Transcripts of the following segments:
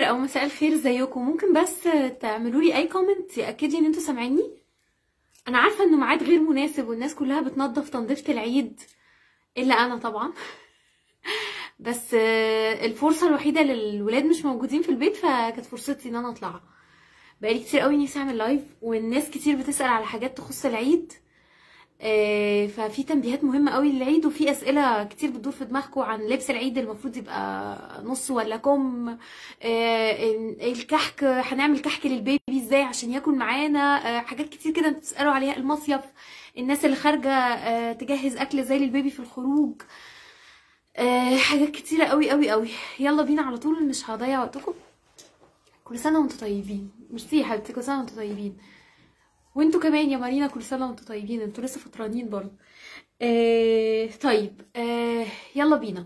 او مساء الخير ازيكم ممكن بس تعملوا لي اي كومنت ياكد لي ان انتوا سامعيني انا عارفه انه ميعاد غير مناسب والناس كلها بتنظف تنظيفه العيد الا انا طبعا بس آه، الفرصه الوحيده للولاد مش موجودين في البيت فكانت فرصتي ان انا اطلع بقالي كتير قوي نفسي اعمل لايف والناس كتير بتسال على حاجات تخص العيد آه، ففي تنبيهات مهمة قوي للعيد وفي أسئلة كتير بتدور في دماغكم عن لبس العيد المفروض يبقى نص ولا كم آه، إن- الكحك هنعمل كحك للبيبي ازاي عشان ياكل معانا آه، حاجات كتير كده انتوا بتسألوا عليها المصيف الناس اللي خارجة آه، تجهز أكل ازاي للبيبي في الخروج آه، حاجات كتيرة قوي قوي قوي يلا بينا على طول مش هضيع وقتكم كل سنة وانتوا طيبين ميرسي يا حبيبتي كل سنة وانتوا طيبين وانتوا كمان يا مارينا كل سنة وانتوا طيبين انتوا لسه فطرانين برضه آه طيب آه يلا بينا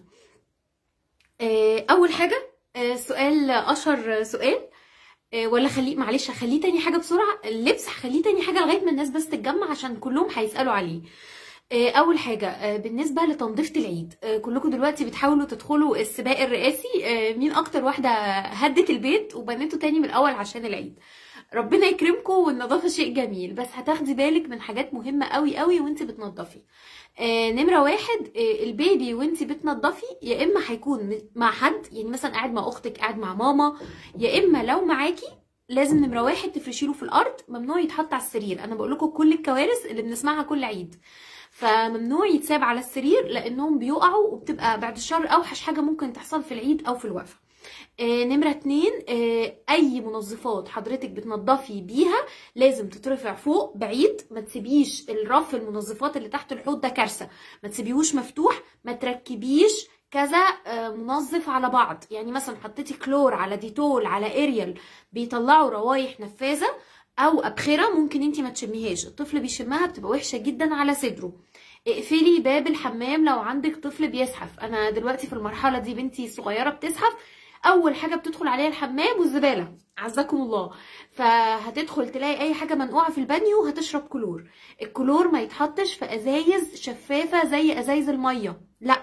آه اول حاجة آه سؤال اشهر سؤال آه ولا خليه معلش هخليه تاني حاجة بسرعة اللبس هخليه تاني حاجة لغاية ما الناس بس تتجمع عشان كلهم هيسألوا عليه آه، اول حاجه آه، بالنسبه لتنظيفه العيد آه، كلكم دلوقتي بتحاولوا تدخلوا السباق الرئاسي آه، مين اكتر واحده هدت البيت وبنته تاني من الاول عشان العيد ربنا يكرمكم والنظافه شيء جميل بس هتاخدي بالك من حاجات مهمه قوي قوي وانت بتنظفي آه، نمره واحد آه، البيبي وانت بتنظفي يا اما هيكون مع حد يعني مثلا قاعد مع اختك قاعد مع ماما يا اما لو معاكي لازم نمره واحد تفرشيله في الارض ممنوع يتحط على السرير انا بقول لكم كل الكوارث اللي بنسمعها كل عيد فممنوع يتساب على السرير لانهم بيقعوا وبتبقى بعد الشر اوحش حاجه ممكن تحصل في العيد او في الوقفه آه، نمرة اتنين آه، أي منظفات حضرتك بتنضفي بيها لازم تترفع فوق بعيد ما تسيبيش الرف المنظفات اللي تحت الحوض ده كارثة ما تسيبيهوش مفتوح ما تركبيش كذا آه، منظف على بعض يعني مثلا حطيتي كلور على ديتول على اريال بيطلعوا روايح نفاذة او ابخره ممكن انتي ما تشميهاش الطفل بيشمها بتبقى وحشه جدا على صدره اقفلي باب الحمام لو عندك طفل بيزحف انا دلوقتي في المرحله دي بنتي صغيره بتزحف اول حاجه بتدخل عليها الحمام والزباله عزكم الله فهتدخل تلاقي اي حاجه منقوعه في البانيو هتشرب كلور الكلور ما يتحطش في ازايز شفافه زي ازايز الميه لا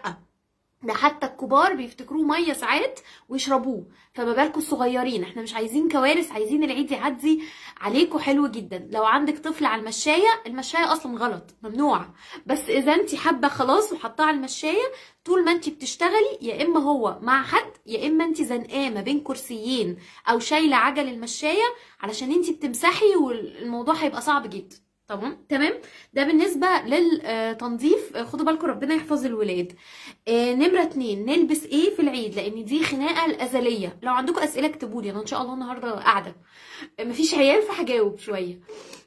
ده حتى الكبار بيفتكروه ميه ساعات ويشربوه فما بالكم الصغيرين احنا مش عايزين كوارث عايزين العيد يعدي عليكم حلو جدا لو عندك طفل على المشايه المشايه اصلا غلط ممنوع بس اذا انت حابه خلاص وحطاه على المشايه طول ما انت بتشتغلي يا اما هو مع حد يا اما انت زنقاه ما بين كرسيين او شايله عجل المشايه علشان انت بتمسحي والموضوع هيبقى صعب جدا تمام تمام ده بالنسبه للتنظيف خدوا بالكم ربنا يحفظ الولاد آه، نمرة اتنين نلبس ايه في العيد لان دي خناقة الازلية لو عندكم اسئلة اكتبوا لي انا ان شاء الله النهاردة قاعدة آه، مفيش عيال فهجاوب شوية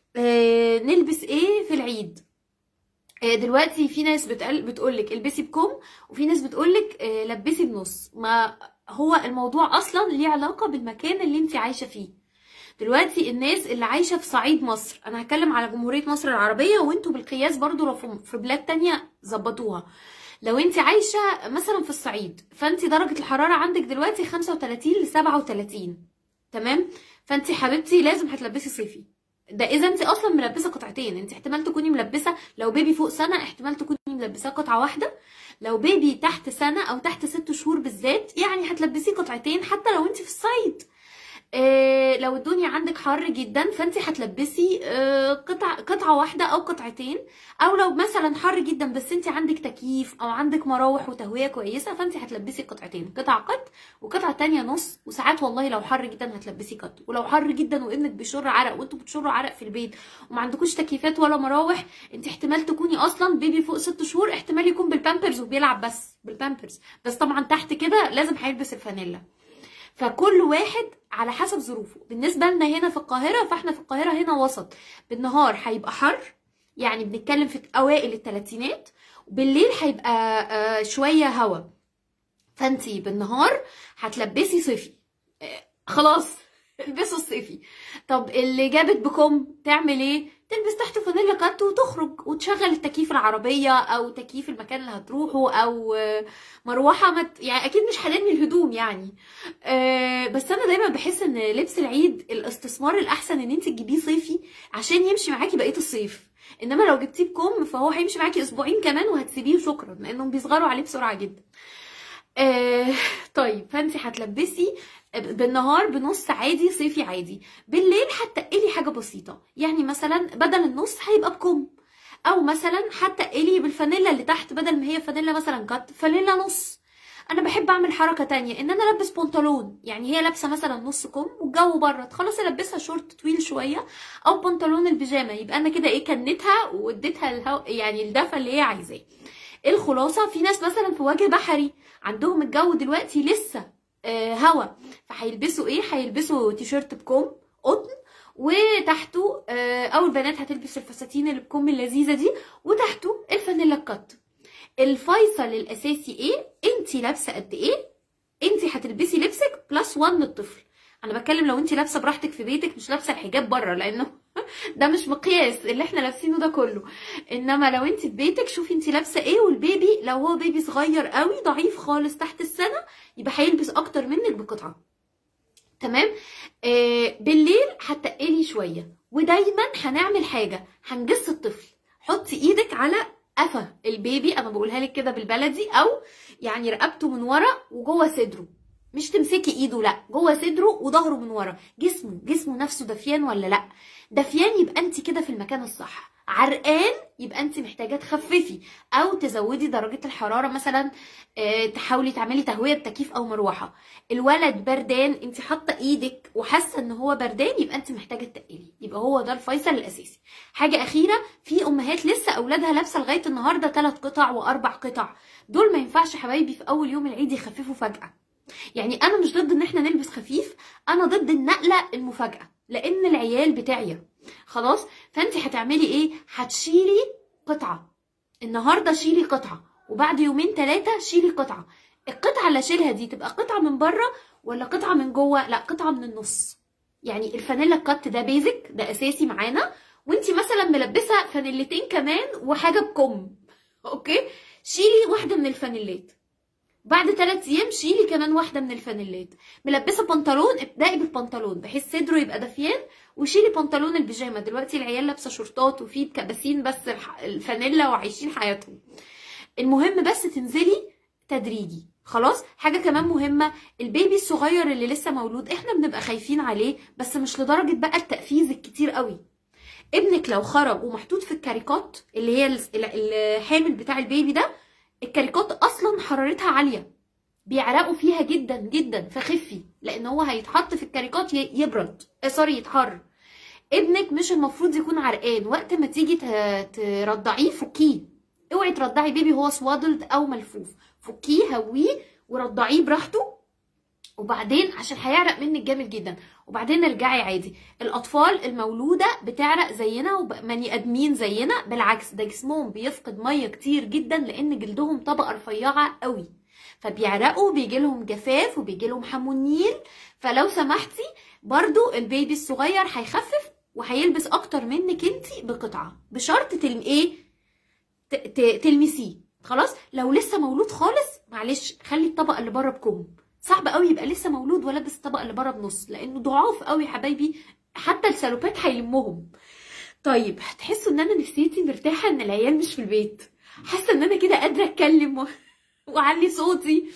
آه، نلبس ايه في العيد آه، دلوقتي في ناس بتقل بتقولك البسي بكم وفي ناس بتقولك آه، لبسي بنص ما هو الموضوع اصلا ليه علاقة بالمكان اللي انت عايشة فيه دلوقتي الناس اللي عايشة في صعيد مصر انا هتكلم على جمهورية مصر العربية وانتوا بالقياس برضو لو في- في بلاد تانية ظبطوها لو انت عايشة مثلا في الصعيد فانت درجة الحرارة عندك دلوقتي 35 ل 37 تمام فانت حبيبتي لازم هتلبسي صيفي ده اذا انت اصلا ملبسه قطعتين انت احتمال تكوني ملبسه لو بيبي فوق سنه احتمال تكوني ملبساه قطعه واحده لو بيبي تحت سنه او تحت ست شهور بالذات يعني هتلبسيه قطعتين حتى لو انت في الصعيد آه، لو الدنيا عندك حر جدا فانت هتلبسي آه، قطع قطعه واحده او قطعتين او لو مثلا حر جدا بس انت عندك تكييف او عندك مراوح وتهويه كويسه فانت هتلبسي قطعتين قطعه قط وقطعه تانية نص وساعات والله لو حر جدا هتلبسي قط ولو حر جدا وابنك بيشر عرق وانتوا بتشروا عرق في البيت وما عندكوش تكييفات ولا مراوح انت احتمال تكوني اصلا بيبي فوق ست شهور احتمال يكون بالبامبرز وبيلعب بس بالبامبرز بس طبعا تحت كده لازم هيلبس الفانيلا فكل واحد على حسب ظروفه بالنسبة لنا هنا في القاهرة فاحنا في القاهرة هنا وسط بالنهار هيبقى حر يعني بنتكلم في اوائل الثلاثينات وبالليل هيبقى آه، شوية هوا فانتي بالنهار هتلبسي صيفي آه، خلاص البسوا الصيفي طب اللي جابت بكم تعمل ايه تلبس تحت فانيلا كات وتخرج وتشغل التكييف العربية او تكييف المكان اللي هتروحه او آه، مروحة مت... يعني اكيد مش هنرمي الهدوم يعني آه، بس انا دايما بحس ان لبس العيد الاستثمار الاحسن ان انت تجيبيه صيفي عشان يمشي معاكي بقيه الصيف انما لو جبتيه بكم فهو هيمشي معاكي اسبوعين كمان وهتسيبيه شكرا لانهم بيصغروا عليه بسرعه جدا آه طيب فانت هتلبسي بالنهار بنص عادي صيفي عادي بالليل هتقلي حاجه بسيطه يعني مثلا بدل النص هيبقى بكم او مثلا هتقلي بالفانيلا اللي تحت بدل ما هي فانيلا مثلا كات فانيلا نص انا بحب اعمل حركه تانية ان انا البس بنطلون يعني هي لابسه مثلا نص كم والجو بره خلاص البسها شورت طويل شويه او بنطلون البيجامه يبقى انا كده ايه كنتها واديتها الهو... يعني الدفى اللي هي عايزاه الخلاصه في ناس مثلا في وجه بحري عندهم الجو دلوقتي لسه آه هوا فهيلبسوا ايه هيلبسوا تيشيرت بكم قطن وتحته آه او البنات هتلبس الفساتين اللي بكم اللذيذه دي وتحته الفانيلا الكات الفيصل الاساسي ايه انت لابسه قد ايه انت هتلبسي لبسك بلس 1 للطفل انا بتكلم لو انت لابسه براحتك في بيتك مش لابسه الحجاب بره لانه ده مش مقياس اللي احنا لابسينه ده كله انما لو انت في بيتك شوفي انت لابسه ايه والبيبي لو هو بيبي صغير قوي ضعيف خالص تحت السنه يبقى هيلبس اكتر منك بقطعه تمام آه بالليل هتقلي شويه ودايما هنعمل حاجه هنجس الطفل حطي ايدك على قفا البيبي انا بقولها لك كده بالبلدي او يعني رقبته من ورا وجوه صدره مش تمسكي ايده لا جوه صدره وظهره من ورا جسمه جسمه نفسه دفيان ولا لا دفيان يبقى انت كده في المكان الصح عرقان يبقى انت محتاجه تخففي او تزودي درجه الحراره مثلا اه تحاولي تعملي تهويه بتكييف او مروحه الولد بردان انت حاطه ايدك وحاسه ان هو بردان يبقى انت محتاجه تقلي يبقى هو ده الفيصل الاساسي حاجه اخيره في امهات لسه اولادها لابسه لغايه النهارده ثلاث قطع واربع قطع دول ما ينفعش حبايبي في اول يوم العيد يخففوا فجاه يعني انا مش ضد ان احنا نلبس خفيف انا ضد النقله المفاجاه لان العيال بتاعية خلاص فانت هتعملي ايه هتشيلي قطعه النهارده شيلي قطعه وبعد يومين ثلاثه شيلي قطعه القطعه اللي اشيلها دي تبقى قطعه من بره ولا قطعه من جوه لا قطعه من النص يعني الفانيلا الكات ده بيزك ده اساسي معانا وانت مثلا ملبسه فانيلتين كمان وحاجه بكم اوكي شيلي واحده من الفانيلات بعد ثلاث ايام شيلي كمان واحده من الفانيلات ملبسه بنطلون ابدأي بالبنطلون بحيث صدره يبقى دفيان وشيلي بنطلون البيجامه دلوقتي العيال لابسه شورتات وفي كباسين بس الفانيلا وعايشين حياتهم المهم بس تنزلي تدريجي خلاص حاجه كمان مهمه البيبي الصغير اللي لسه مولود احنا بنبقى خايفين عليه بس مش لدرجه بقى التقفيز الكتير قوي ابنك لو خرج ومحطوط في الكاريكات اللي هي الحامل بتاع البيبي ده الكاريكات اصلا حرارتها عاليه بيعرقوا فيها جدا جدا فخفي لان هو هيتحط في الكاريكات يبرد آه سوري يتحر ابنك مش المفروض يكون عرقان وقت ما تيجي ترضعيه فكيه اوعي ترضعي بيبي هو سوادلد او ملفوف فكيه هويه ورضعيه براحته وبعدين عشان هيعرق منك جامد جدا وبعدين ارجعي عادي الاطفال المولوده بتعرق زينا وبني ادمين زينا بالعكس ده جسمهم بيفقد ميه كتير جدا لان جلدهم طبقه رفيعه قوي فبيعرقوا بيجي لهم جفاف وبيجي لهم حمو النيل فلو سمحتي برضو البيبي الصغير هيخفف وهيلبس اكتر منك انت بقطعه بشرط تلم ايه تلمسيه خلاص لو لسه مولود خالص معلش خلي الطبقه اللي بره بكم صعب قوي يبقى لسه مولود ولابس الطبقه اللي بره بنص لانه ضعاف قوي يا حبايبي حتى السالوبات هيلمهم طيب هتحسوا ان انا نفسيتي مرتاحه ان العيال مش في البيت حاسه ان انا كده قادره اتكلم و... واعلي صوتي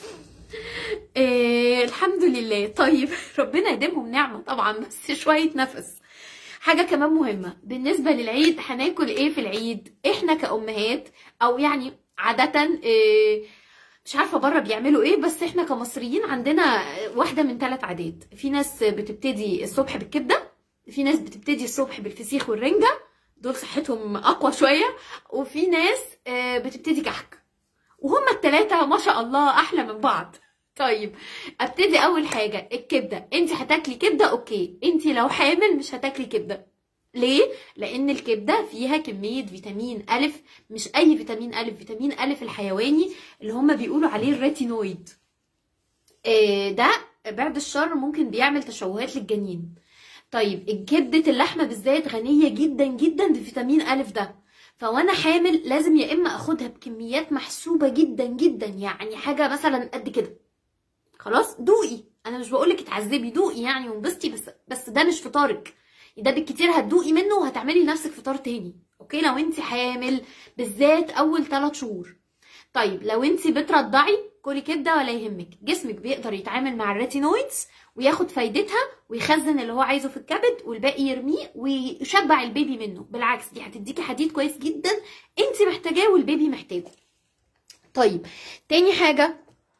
إيه الحمد لله طيب ربنا يديمهم نعمه طبعا بس شويه نفس حاجه كمان مهمه بالنسبه للعيد هناكل ايه في العيد احنا كامهات او يعني عاده إيه مش عارفه بره بيعملوا ايه بس احنا كمصريين عندنا واحده من ثلاث عادات في ناس بتبتدي الصبح بالكبده في ناس بتبتدي الصبح بالفسيخ والرنجه دول صحتهم اقوى شويه وفي ناس بتبتدي كحك وهما الثلاثه ما شاء الله احلى من بعض طيب ابتدي اول حاجه الكبده انت هتاكلي كبده اوكي انت لو حامل مش هتاكلي كبده ليه؟ لأن الكبدة فيها كمية فيتامين ألف مش أي فيتامين ألف فيتامين ألف الحيواني اللي هما بيقولوا عليه الريتينويد إيه ده بعد الشر ممكن بيعمل تشوهات للجنين طيب كبدة اللحمة بالذات غنية جدا جدا بفيتامين ألف ده فوانا حامل لازم يا اما اخدها بكميات محسوبه جدا جدا يعني حاجه مثلا قد كده خلاص دوقي انا مش بقولك اتعذبي دوقي يعني وانبسطي بس بس ده مش فطارك ده بالكتير هتدوقي منه وهتعملي لنفسك فطار تاني اوكي لو انت حامل بالذات اول 3 شهور طيب لو انت بترضعي كلي كبده ولا يهمك جسمك بيقدر يتعامل مع الريتينويدز وياخد فايدتها ويخزن اللي هو عايزه في الكبد والباقي يرميه ويشبع البيبي منه بالعكس دي هتديكي حديد كويس جدا انت محتاجاه والبيبي محتاجه طيب تاني حاجه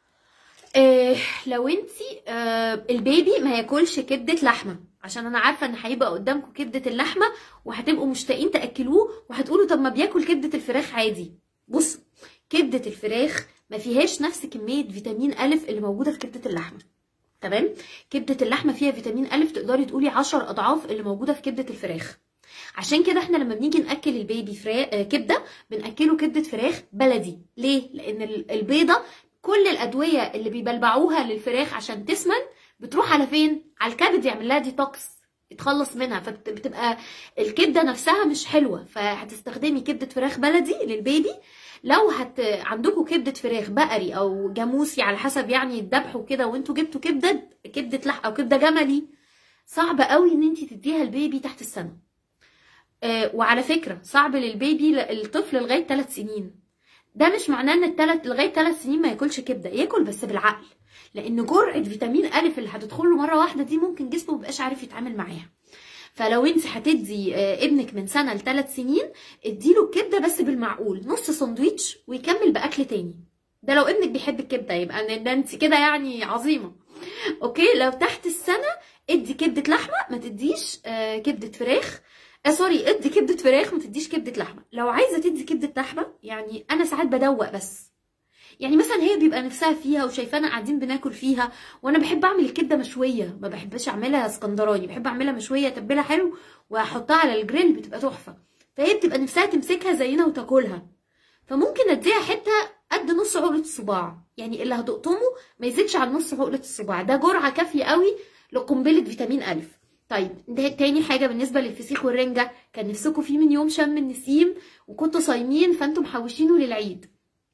آه لو انت آه البيبي ما ياكلش كبده لحمه عشان انا عارفه ان هيبقى قدامكم كبده اللحمه وهتبقوا مشتاقين تاكلوه وهتقولوا طب ما بياكل كبده الفراخ عادي بص كبده الفراخ ما فيهاش نفس كميه فيتامين الف اللي موجوده في كبده اللحمه تمام كبده اللحمه فيها فيتامين الف تقدري تقولي 10 اضعاف اللي موجوده في كبده الفراخ عشان كده احنا لما بنيجي ناكل البيبي فرا... كبده بناكله كبده فراخ بلدي ليه لان البيضه كل الادويه اللي بيبلبعوها للفراخ عشان تسمن بتروح على فين على الكبد يعمل لها ديتوكس يتخلص منها فبتبقى الكبده نفسها مش حلوه فهتستخدمي كبده فراخ بلدي للبيبي لو هت عندكم كبده فراخ بقري او جاموسي على حسب يعني الذبح وكده وانتوا جبتوا كبده كبده لحم او كبده جملي صعب قوي ان انت تديها البيبي تحت السنه آه وعلى فكره صعب للبيبي الطفل لغايه 3 سنين ده مش معناه ان التلت لغايه 3 سنين ما ياكلش كبده ياكل بس بالعقل لان جرعه فيتامين الف اللي هتدخل له مره واحده دي ممكن جسمه مبقاش عارف يتعامل معاها فلو انت هتدي ابنك من سنه لثلاث سنين اديله الكبده بس بالمعقول نص ساندويتش ويكمل باكل تاني ده لو ابنك بيحب الكبده يبقى ده انت كده يعني عظيمه اوكي لو تحت السنه ادي كبده لحمه ما تديش كبده فراخ آه سوري ادي كبده فراخ ما تديش كبده لحمه لو عايزه تدي كبده لحمه يعني انا ساعات بدوق بس يعني مثلا هي بيبقى نفسها فيها وشايفانا قاعدين بناكل فيها وانا بحب اعمل الكبده مشويه ما بحبش اعملها اسكندراني بحب اعملها مشويه تتبيلها حلو واحطها على الجريل بتبقى تحفه فهي بتبقى نفسها تمسكها زينا وتاكلها فممكن اديها حته قد نص عقله الصباع يعني اللي هتقطمه ما يزيدش عن نص عقله الصباع ده جرعه كافيه قوي لقنبله فيتامين الف طيب ده تاني حاجه بالنسبه للفسيخ والرنجه كان نفسكم فيه من يوم شم النسيم وكنتوا صايمين فانتم محوشينه للعيد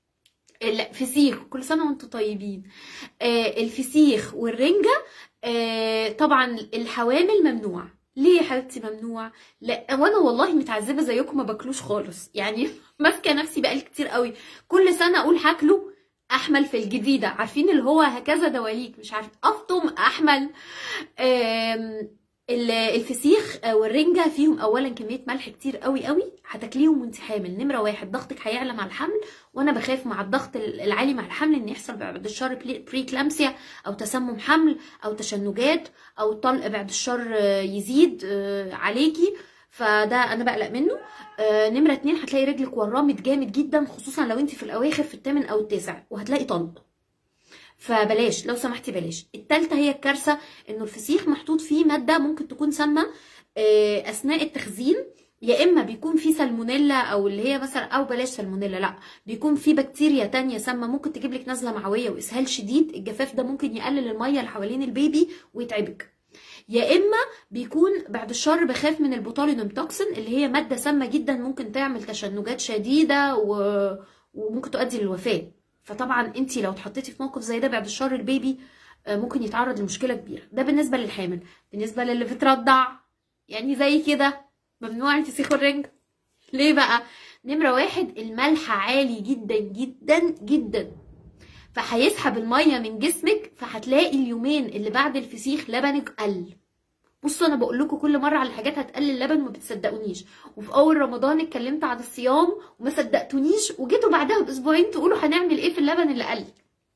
الفسيخ كل سنه وانتم طيبين آه الفسيخ والرنجه آه طبعا الحوامل ممنوع ليه يا حبيبتي ممنوع لا وانا والله متعذبه زيكم ما باكلوش خالص يعني ماسكه نفسي بقالي كتير قوي كل سنه اقول هاكله احمل في الجديده عارفين اللي هو هكذا دواليك مش عارف افطم احمل الفسيخ والرنجة فيهم اولا كمية ملح كتير قوي قوي هتاكليهم وانت حامل نمرة واحد ضغطك هيعلى مع الحمل وانا بخاف مع الضغط العالي مع الحمل ان يحصل بعد الشر بري كلامسيا او تسمم حمل او تشنجات او الطلق بعد الشر يزيد عليكي فده انا بقلق منه نمرة اتنين هتلاقي رجلك ورمت جامد جدا خصوصا لو انت في الاواخر في الثامن او التاسع وهتلاقي طلق فبلاش لو سمحتي بلاش التالتة هي الكارثة انه الفسيخ محطوط فيه مادة ممكن تكون سامة اثناء التخزين يا اما بيكون فيه سالمونيلا او اللي هي مثلا او بلاش سالمونيلا لا بيكون فيه بكتيريا تانية سامة ممكن تجيب لك نزلة معوية واسهال شديد الجفاف ده ممكن يقلل المية اللي حوالين البيبي ويتعبك يا اما بيكون بعد الشر بخاف من البوتولينوم توكسين اللي هي ماده سامه جدا ممكن تعمل تشنجات شديده و... وممكن تؤدي للوفاه فطبعا انت لو اتحطيتي في موقف زي ده بعد الشر البيبي ممكن يتعرض لمشكله كبيره ده بالنسبه للحامل بالنسبه للي بترضع يعني زي كده ممنوع الفسيخ والرنج ليه بقى نمره واحد الملح عالي جدا جدا جدا فهيسحب الميه من جسمك فهتلاقي اليومين اللي بعد الفسيخ لبنك قل بصوا انا بقول لكم كل مره على حاجات هتقلل اللبن وما بتصدقونيش وفي اول رمضان اتكلمت عن الصيام وما صدقتونيش وجيتوا بعدها باسبوعين تقولوا هنعمل ايه في اللبن اللي قل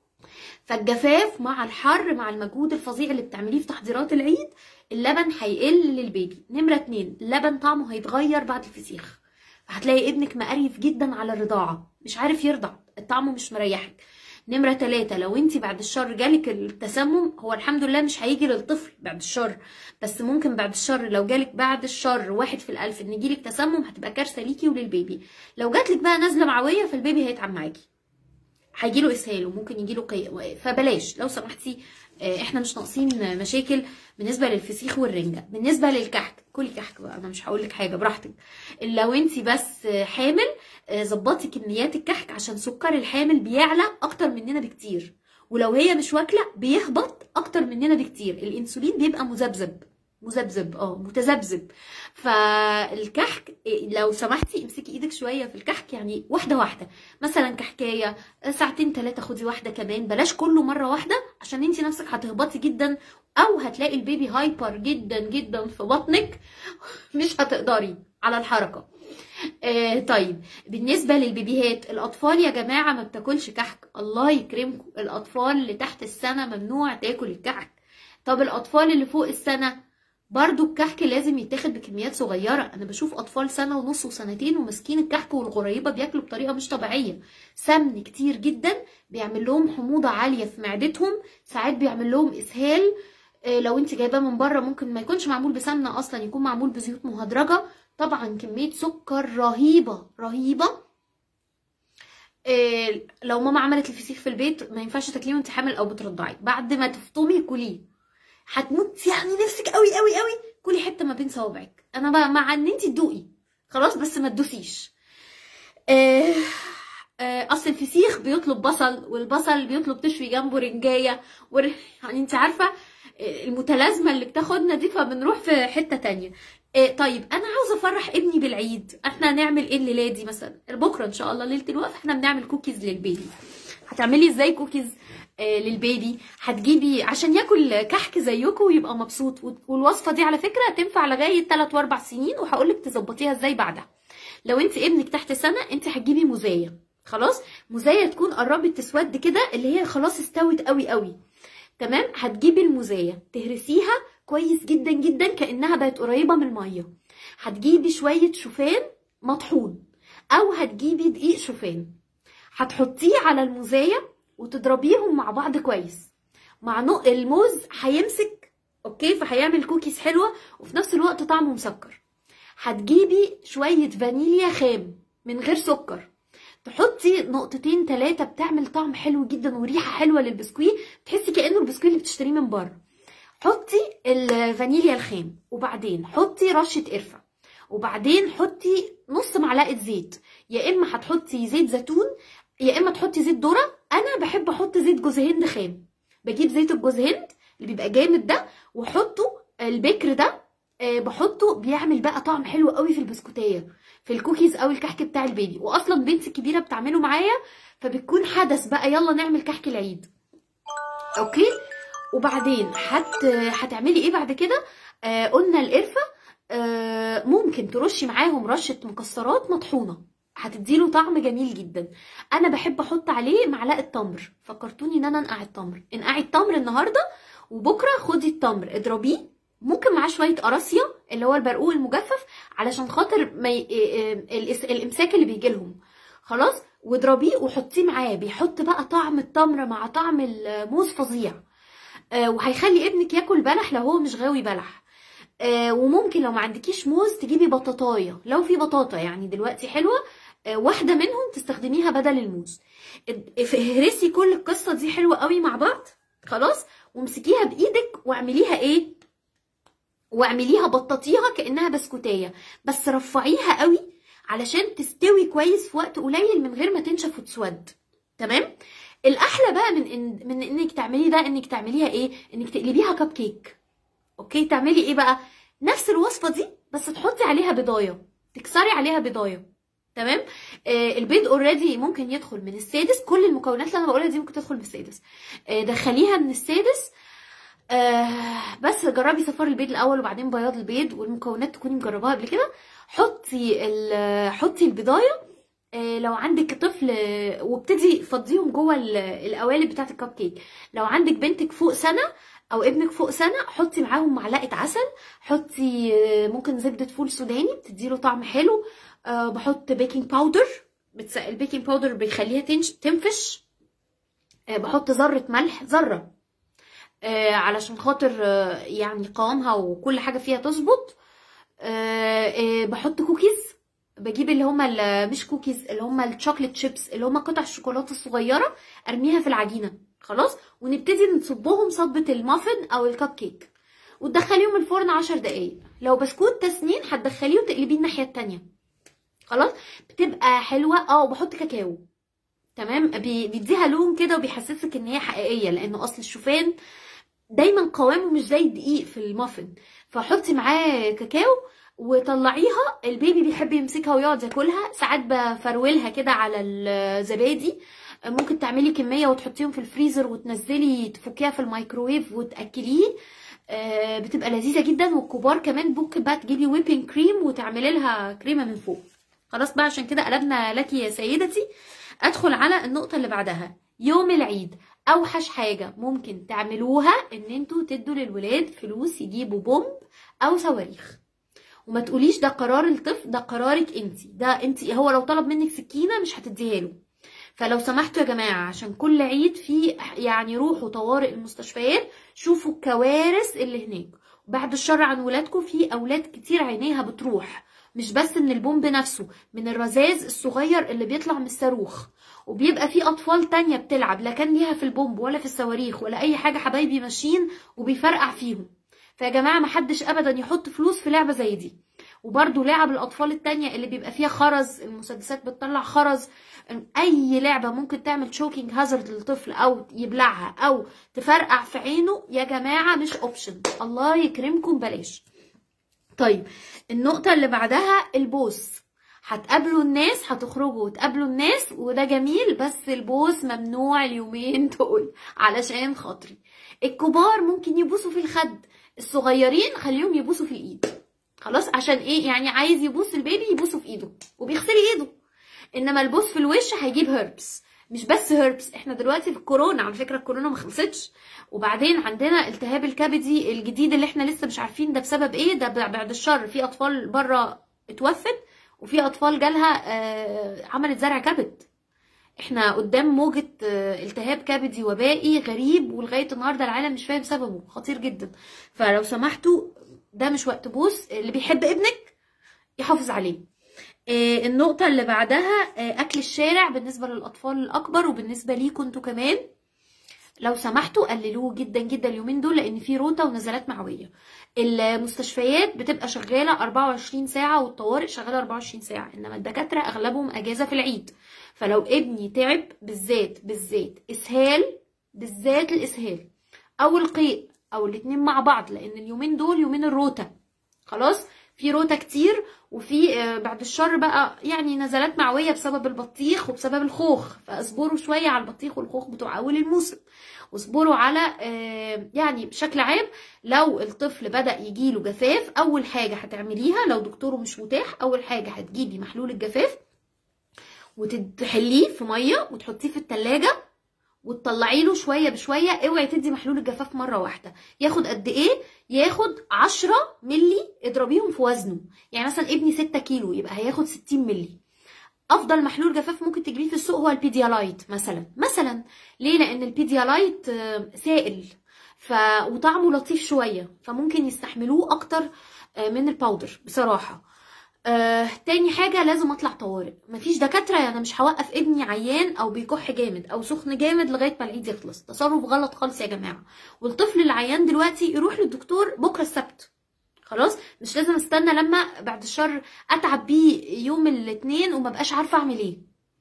فالجفاف مع الحر مع المجهود الفظيع اللي بتعمليه في تحضيرات العيد اللبن هيقل للبيبي نمره اتنين اللبن طعمه هيتغير بعد الفسيخ فهتلاقي ابنك مقريف جدا على الرضاعه مش عارف يرضع طعمه مش مريحك نمرة تلاتة لو انت بعد الشر جالك التسمم هو الحمد لله مش هيجي للطفل بعد الشر بس ممكن بعد الشر لو جالك بعد الشر واحد في الألف ان يجيلك تسمم هتبقى كارثة ليكي وللبيبي لو جاتلك بقى نزلة معوية فالبيبي هيتعب معاكي هيجيله اسهال وممكن يجيله قي... فبلاش لو سمحتي احنا مش ناقصين مشاكل بالنسبه للفسيخ والرنجه بالنسبه للكحك كلي كحك بقى انا مش هقول لك حاجه براحتك لو انت بس حامل ظبطي كميات الكحك عشان سكر الحامل بيعلى اكتر مننا بكتير ولو هي مش واكله بيهبط اكتر مننا بكتير الانسولين بيبقى مذبذب مذبذب اه متذبذب فالكحك إيه، لو سمحتي امسكي ايدك شويه في الكحك يعني واحده واحده مثلا كحكايه ساعتين ثلاثه خدي واحده كمان بلاش كله مره واحده عشان انت نفسك هتهبطي جدا او هتلاقي البيبي هايبر جدا جدا في بطنك مش هتقدري على الحركه آه طيب بالنسبة للبيبيهات الأطفال يا جماعة ما بتاكلش كحك الله يكرمكم الأطفال اللي تحت السنة ممنوع تاكل الكحك طب الأطفال اللي فوق السنة برضو الكحك لازم يتاخد بكميات صغيرة أنا بشوف أطفال سنة ونص وسنتين وماسكين الكحك والغريبة بياكلوا بطريقة مش طبيعية سمن كتير جدا بيعمل لهم حموضة عالية في معدتهم ساعات بيعمل لهم إسهال آه، لو انت جايباه من بره ممكن ما يكونش معمول بسمنة أصلا يكون معمول بزيوت مهدرجة طبعا كمية سكر رهيبة رهيبة إيه لو ماما عملت الفسيخ في البيت ما ينفعش تاكليه وانت حامل او بترضعي بعد ما تفطمي كليه هتموت يعني نفسك قوي قوي قوي كلي حته ما بين صوابعك انا بقى مع ان انت تدوقي خلاص بس ما تدوسيش إيه آه، اصل الفسيخ بيطلب بصل والبصل بيطلب تشوي جنبه رنجايه ور... يعني انت عارفه آه، المتلازمه اللي بتاخدنا دي فبنروح في حته تانية إيه طيب انا عاوزه افرح ابني بالعيد احنا هنعمل ايه الليله دي مثلا بكره ان شاء الله ليله الوقفه احنا بنعمل كوكيز للبيبي هتعملي ازاي كوكيز آه للبيبي هتجيبي عشان ياكل كحك زيكم ويبقى مبسوط والوصفه دي على فكره تنفع لغايه 3 و4 سنين وهقول لك تظبطيها ازاي بعدها لو انت ابنك تحت سنه انت هتجيبي مزايه خلاص مزايه تكون قربت تسود كده اللي هي خلاص استوت قوي قوي تمام هتجيبي المزايه تهرسيها كويس جدا جدا كانها بقت قريبه من الميه هتجيبي شويه شوفان مطحون او هتجيبي دقيق شوفان هتحطيه على المزايه وتضربيهم مع بعض كويس مع نق الموز هيمسك اوكي فهيعمل كوكيز حلوه وفي نفس الوقت طعمه مسكر هتجيبي شويه فانيليا خام من غير سكر تحطي نقطتين ثلاثة بتعمل طعم حلو جدا وريحة حلوة للبسكوي تحسي كأنه البسكوي اللي بتشتريه من بره حطي الفانيليا الخام وبعدين حطي رشة قرفة وبعدين حطي نص معلقة زيت يا اما هتحطي زيت زيتون يا اما تحطي زيت ذره انا بحب احط زيت جوز هند خام بجيب زيت الجوز هند اللي بيبقى جامد ده واحطه البكر ده آه، بحطه بيعمل بقى طعم حلو قوي في البسكوتيه في الكوكيز او الكحك بتاع البيبي واصلا بنتي الكبيره بتعمله معايا فبتكون حدث بقى يلا نعمل كحك العيد اوكي وبعدين هت هتعملي ايه بعد كده آه قلنا القرفه آه ممكن ترشي معاهم رشه مكسرات مطحونه هتديله طعم جميل جدا انا بحب احط عليه معلقه تمر فكرتوني ان انا انقع التمر انقعي التمر النهارده وبكره خدي التمر اضربيه ممكن معاه شويه قراصيه اللي هو البرقوق المجفف علشان خاطر ما ي... الامساك اللي بيجي لهم خلاص واضربيه وحطيه معاه بيحط بقى طعم التمر مع طعم الموز فظيع آه، وهيخلي ابنك ياكل بلح لو هو مش غاوي بلح آه، وممكن لو ما عندكيش موز تجيبي بطاطايه لو في بطاطا يعني دلوقتي حلوه آه، واحده منهم تستخدميها بدل الموز اهرسي كل القصه دي حلوه قوي مع بعض خلاص وامسكيها بايدك واعمليها ايه واعمليها بططيها كانها بسكوتيه بس رفعيها قوي علشان تستوي كويس في وقت قليل من غير ما تنشف وتسود تمام الاحلى بقى من إن من انك تعملي ده انك تعمليها ايه انك تقلبيها كب كيك اوكي تعملي ايه بقى نفس الوصفه دي بس تحطي عليها بضايه تكسري عليها بضايه تمام آه البيض اوريدي ممكن يدخل من السادس كل المكونات اللي انا بقولها دي ممكن تدخل من السادس آه دخليها من السادس آه بس جربي صفار البيض الاول وبعدين بياض البيض والمكونات تكوني مجرباها قبل كده حطي حطي البضايه آه، لو عندك طفل وابتدي فضيهم جوه القوالب بتاعه الكب كيك لو عندك بنتك فوق سنه او ابنك فوق سنه حطي معاهم معلقه عسل حطي آه، ممكن زبده فول سوداني بتديله طعم حلو أه بحط بيكنج باودر بتس... البيكنج باودر بيخليها تنش... تنفش أه بحط ذره ملح ذره أه علشان خاطر أه يعني قوامها وكل حاجه فيها تظبط أه أه بحط كوكيز بجيب اللي هما مش كوكيز اللي هما الشوكليت شيبس اللي هما قطع الشوكولاته الصغيره ارميها في العجينه خلاص ونبتدي نصبهم صبه المافن او الكب كيك وتدخليهم الفرن عشر دقايق لو بسكوت تسنين هتدخليه وتقلبيه الناحيه التانية خلاص بتبقى حلوه اه وبحط كاكاو تمام بيديها لون كده وبيحسسك ان هي حقيقيه لانه اصل الشوفان دايما قوامه مش زي الدقيق في المافن فحطي معاه كاكاو وطلعيها البيبي بيحب يمسكها ويقعد ياكلها ساعات بفرولها كده على الزبادي ممكن تعملي كميه وتحطيهم في الفريزر وتنزلي تفكيها في الميكروويف وتاكليه آه، بتبقى لذيذه جدا والكبار كمان ممكن بقى تجيبي ويبنج كريم وتعملي لها كريمه من فوق خلاص بقى عشان كده قلبنا لك يا سيدتي ادخل على النقطه اللي بعدها يوم العيد اوحش حاجه ممكن تعملوها ان انتوا تدوا للولاد فلوس يجيبوا بومب او صواريخ وما تقوليش ده قرار الطفل ده قرارك انت ده انت هو لو طلب منك سكينه مش هتديها له فلو سمحتوا يا جماعه عشان كل عيد في يعني روحوا طوارئ المستشفيات شوفوا الكوارث اللي هناك بعد الشر عن ولادكم في اولاد كتير عينيها بتروح مش بس من البومب نفسه من الرذاذ الصغير اللي بيطلع من الصاروخ وبيبقى في اطفال تانية بتلعب لا كان ليها في البومب ولا في الصواريخ ولا اي حاجه حبايبي ماشيين وبيفرقع فيهم فيا جماعه محدش ابدا يحط فلوس في لعبه زي دي وبرده لعب الاطفال التانية اللي بيبقى فيها خرز المسدسات بتطلع خرز اي لعبه ممكن تعمل تشوكينج هازارد للطفل او يبلعها او تفرقع في عينه يا جماعه مش اوبشن الله يكرمكم بلاش طيب النقطه اللي بعدها البوس هتقابلوا الناس هتخرجوا وتقابلوا الناس وده جميل بس البوس ممنوع اليومين دول علشان خاطري الكبار ممكن يبوسوا في الخد الصغيرين خليهم يبوسوا في الايد خلاص عشان ايه يعني عايز يبوس البيبي يبوسه في ايده وبيغسل ايده انما البوس في الوش هيجيب هيربس مش بس هيربس احنا دلوقتي في الكورونا على فكره الكورونا ما خلصتش وبعدين عندنا التهاب الكبدي الجديد اللي احنا لسه مش عارفين ده بسبب ايه ده بعد الشر في اطفال بره اتوفت وفي اطفال جالها آه عملت زرع كبد احنا قدام موجة آه التهاب كبدي وبائي غريب ولغاية النهاردة العالم مش فاهم سببه خطير جدا فلو سمحتوا ده مش وقت بوس اللي بيحب ابنك يحافظ عليه آه النقطة اللي بعدها آه أكل الشارع بالنسبة للأطفال الأكبر وبالنسبة ليكم انتوا كمان لو سمحتوا قللوه جدا جدا اليومين دول لان في روتا ونزلات معويه المستشفيات بتبقى شغاله 24 ساعه والطوارئ شغاله 24 ساعه انما الدكاتره اغلبهم اجازه في العيد فلو ابني تعب بالذات بالذات اسهال بالذات الاسهال او القيء او الاتنين مع بعض لان اليومين دول يومين الروتا خلاص في روتا كتير وفي بعد الشر بقى يعني نزلات معوية بسبب البطيخ وبسبب الخوخ فاصبروا شوية على البطيخ والخوخ بتوع أول الموسم واصبروا على يعني بشكل عام لو الطفل بدأ يجيله جفاف أول حاجة هتعمليها لو دكتوره مش متاح أول حاجة هتجيبي محلول الجفاف وتحليه في مية وتحطيه في التلاجة وتطلعي له شويه بشويه اوعي تدي محلول الجفاف مره واحده ياخد قد ايه ياخد 10 ملي اضربيهم في وزنه يعني مثلا ابني 6 كيلو يبقى هياخد 60 ملي افضل محلول جفاف ممكن تجيبيه في السوق هو البيديالايت مثلا مثلا ليه لان البيديالايت سائل ف وطعمه لطيف شويه فممكن يستحملوه اكتر من الباودر بصراحه آه، تاني حاجة لازم اطلع طوارئ مفيش دكاترة يعني مش هوقف ابني عيان او بيكح جامد او سخن جامد لغاية ما العيد يخلص تصرف غلط خالص يا جماعة والطفل العيان دلوقتي يروح للدكتور بكرة السبت خلاص مش لازم استنى لما بعد الشر اتعب بيه يوم الاثنين وما بقاش عارفة اعمل ايه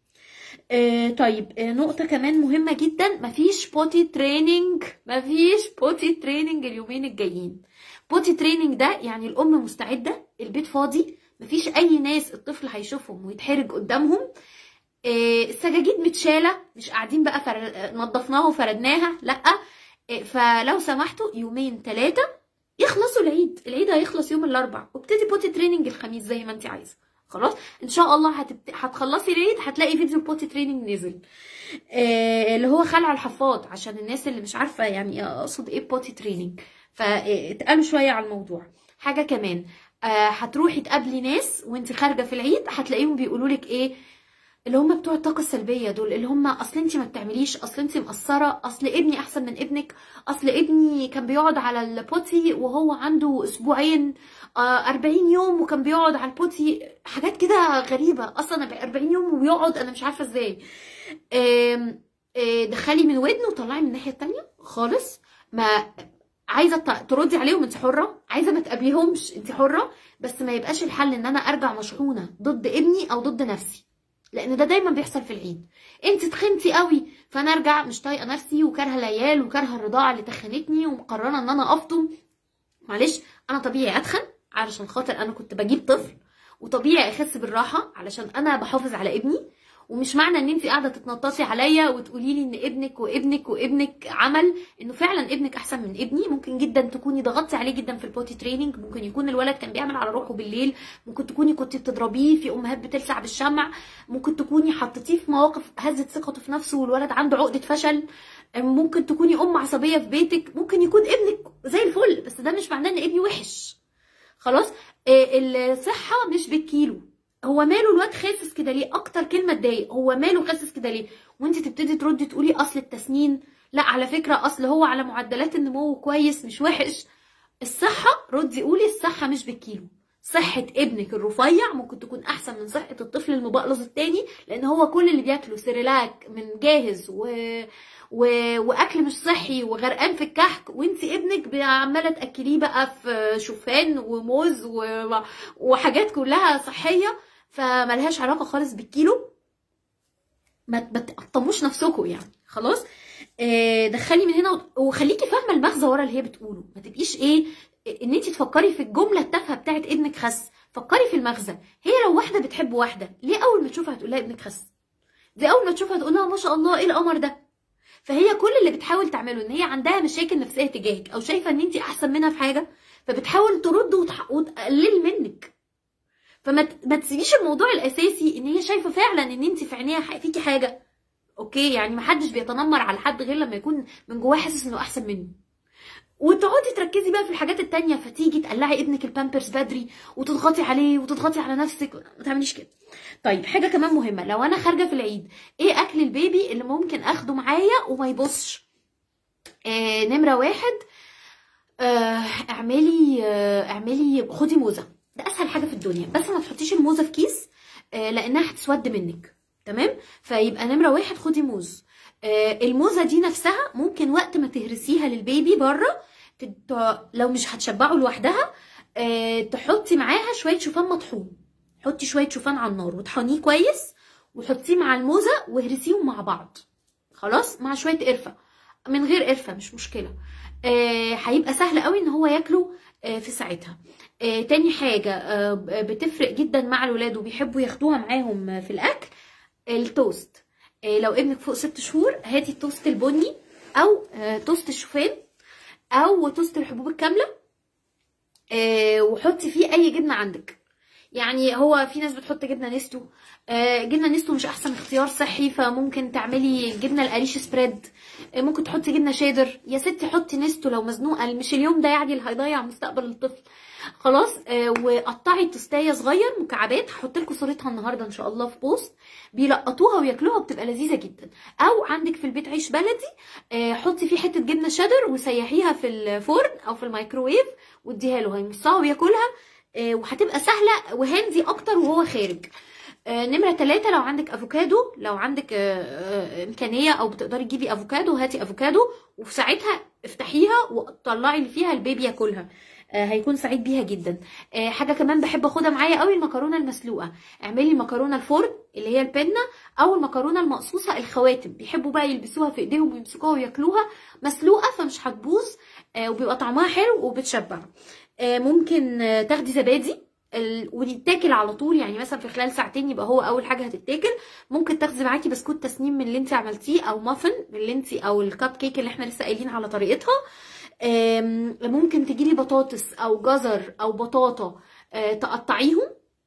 آه طيب آه نقطة كمان مهمة جدا مفيش بوتي تريننج مفيش بوتي تريننج اليومين الجايين بوتي تريننج ده يعني الام مستعدة البيت فاضي مفيش اي ناس الطفل هيشوفهم ويتحرج قدامهم إيه السجاجيد متشاله مش قاعدين بقى فر... نظفناها وفردناها لا إيه فلو سمحتوا يومين ثلاثه يخلصوا العيد العيد هيخلص يوم الاربع وابتدي بوتي تريننج الخميس زي ما انت عايزه خلاص ان شاء الله هتبت... هتخلصي العيد هتلاقي فيديو بوتي تريننج نزل إيه اللي هو خلع الحفاض عشان الناس اللي مش عارفه يعني اقصد ايه بوتي تريننج فاتقالوا شويه على الموضوع حاجه كمان آه هتروحي تقابلي ناس وانت خارجه في العيد هتلاقيهم بيقولوا لك ايه اللي هم بتوع الطاقه السلبيه دول اللي هم اصل انت ما بتعمليش اصل انت مقصره اصل ابني احسن من ابنك اصل ابني كان بيقعد على البوتي وهو عنده اسبوعين آه 40 يوم وكان بيقعد على البوتي حاجات كده غريبه اصلا 40 يوم وبيقعد انا مش عارفه ازاي دخلي من ودنه وطلعي من الناحيه التانية خالص ما عايزه تردي عليهم انت حره عايزه ما تقابليهمش انت حره بس ما يبقاش الحل ان انا ارجع مشحونه ضد ابني او ضد نفسي لان ده دايما بيحصل في العيد انت تخنتي قوي فانا ارجع مش طايقه نفسي وكارهه العيال وكارهه الرضاعه اللي تخنتني ومقرره ان انا افطم معلش انا طبيعي اتخن علشان خاطر انا كنت بجيب طفل وطبيعي اخس بالراحه علشان انا بحافظ على ابني ومش معنى ان انت قاعده تتنططي عليا وتقولي لي ان ابنك وابنك وابنك عمل انه فعلا ابنك احسن من ابني ممكن جدا تكوني ضغطتي عليه جدا في البوتي تريننج ممكن يكون الولد كان بيعمل على روحه بالليل ممكن تكوني كنت بتضربيه في امهات بتلسع بالشمع ممكن تكوني حطيتيه في مواقف هزت ثقته في نفسه والولد عنده عقده فشل ممكن تكوني ام عصبيه في بيتك ممكن يكون ابنك زي الفل بس ده مش معناه ان ابني وحش خلاص الصحه مش بالكيلو هو ماله الواد خاسس كده ليه اكتر كلمه تضايق هو ماله خاسس كده ليه وانت تبتدي تردي تقولي اصل التسنين لا على فكره اصل هو على معدلات النمو كويس مش وحش الصحه ردي قولي الصحه مش بالكيلو صحة ابنك الرفيع ممكن تكون أحسن من صحة الطفل المبقلظ التاني لأن هو كل اللي بياكله سيريلاك من جاهز و... و... وأكل مش صحي وغرقان في الكحك وانت ابنك عمالة تأكليه بقى في شوفان وموز و... وحاجات كلها صحية فملهاش علاقة خالص بالكيلو ما تقطموش نفسكم يعني خلاص آه دخلي من هنا وخليكي فاهمه المغزى ورا اللي هي بتقوله ما تبقيش ايه ان انت تفكري في الجمله التافهه بتاعت ابنك خس فكري في المغزى هي لو واحده بتحب واحده ليه اول ما تشوفها هتقول لها ابنك خس دي اول ما تشوفها تقول لها ما شاء الله ايه القمر ده فهي كل اللي بتحاول تعمله ان هي عندها مشاكل نفسيه تجاهك او شايفه ان انت احسن منها في حاجه فبتحاول ترد وتح... وتقلل منك فما ما تسيبيش الموضوع الاساسي ان هي شايفه فعلا ان انت في عينيها فيكي حاجه اوكي يعني ما حدش بيتنمر على حد غير لما يكون من جواه حاسس انه احسن منه وتقعدي تركزي بقى في الحاجات التانية فتيجي تقلعي ابنك البامبرز بدري وتضغطي عليه وتضغطي على نفسك ما تعمليش كده طيب حاجه كمان مهمه لو انا خارجه في العيد ايه اكل البيبي اللي ممكن اخده معايا وما يبصش آه نمره واحد آه اعملي آه اعملي خدي موزه ده اسهل حاجه في الدنيا بس ما تحطيش الموزه في كيس آه لانها هتسود منك تمام فيبقى نمره واحد خدي موز آه الموزه دي نفسها ممكن وقت ما تهرسيها للبيبي بره لو مش هتشبعه لوحدها آه تحطي معاها شويه شوفان مطحون حطي شويه شوفان على النار وطحنيه كويس وحطيه مع الموزه واهرسيهم مع بعض خلاص مع شويه قرفه من غير قرفه مش مشكله هيبقى آه سهل قوي ان هو ياكله آه في ساعتها آه تاني حاجة آه بتفرق جدا مع الولاد وبيحبوا ياخدوها معاهم في الأكل التوست آه لو ابنك فوق ست شهور هاتي التوست البني أو آه توست الشوفان أو توست الحبوب الكاملة آه وحطي فيه أي جبنة عندك يعني هو في ناس بتحط جبنه نستو آه جبنه نستو مش احسن اختيار صحي فممكن تعملي جبنه القريش سبريد آه ممكن تحطي جبنه شيدر يا ستي حطي نستو لو مزنوقه مش اليوم ده يعني اللي هيضيع مستقبل الطفل خلاص آه وقطعي توستايه صغير مكعبات هحط لكم صورتها النهارده ان شاء الله في بوست بيلقطوها وياكلوها بتبقى لذيذه جدا او عندك في البيت عيش بلدي آه حطي فيه حته جبنه شيدر وسيحيها في الفرن او في الميكروويف واديها له هيمصها وياكلها وهتبقى سهلة وهاندي أكتر وهو خارج نمرة ثلاثة لو عندك أفوكادو لو عندك إمكانية أو بتقدري تجيبي أفوكادو هاتي أفوكادو وفي ساعتها افتحيها وطلعي اللي فيها البيبي ياكلها هيكون سعيد بيها جدا حاجه كمان بحب اخدها معايا قوي المكرونه المسلوقه اعملي المكرونه الفرن اللي هي البنه او المكرونه المقصوصه الخواتم بيحبوا بقى يلبسوها في ايديهم ويمسكوها وياكلوها مسلوقه فمش هتبوظ وبيبقى طعمها حلو وبتشبع ممكن تاخدي زبادي وتتاكل على طول يعني مثلا في خلال ساعتين يبقى هو اول حاجه هتتاكل ممكن تاخدي معاكي بسكوت تسنيم من اللي انت عملتيه او مافن من اللي انت او الكب كيك اللي احنا لسه قايلين على طريقتها ممكن تجيبي بطاطس او جزر او بطاطا تقطعيهم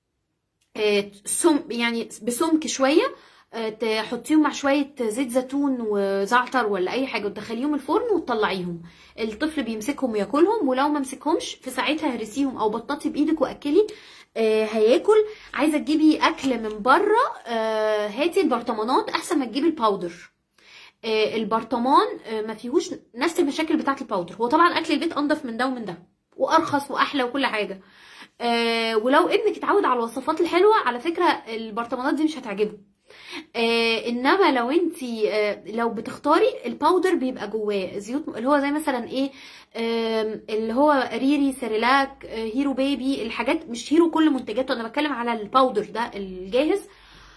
سم يعني بسمك شويه تحطيهم مع شويه زيت زيتون وزعتر ولا اي حاجه وتدخليهم الفرن وتطلعيهم الطفل بيمسكهم وياكلهم ولو ما مسكهمش في ساعتها هرسيهم او بططي بايدك واكلي آه هياكل عايزه تجيبي اكل من بره آه هاتي البرطمانات احسن ما تجيبي الباودر آه البرطمان آه ما فيهوش نفس المشاكل بتاعه الباودر هو طبعا اكل البيت انضف من ده ومن ده وارخص واحلى وكل حاجه آه ولو ابنك اتعود على الوصفات الحلوه على فكره البرطمانات دي مش هتعجبه آه انما لو انت آه لو بتختاري الباودر بيبقى جواه زيوت اللي هو زي مثلا ايه آه اللي هو ريري سيريلاك آه هيرو بيبي الحاجات مش هيرو كل منتجاته انا بتكلم على الباودر ده الجاهز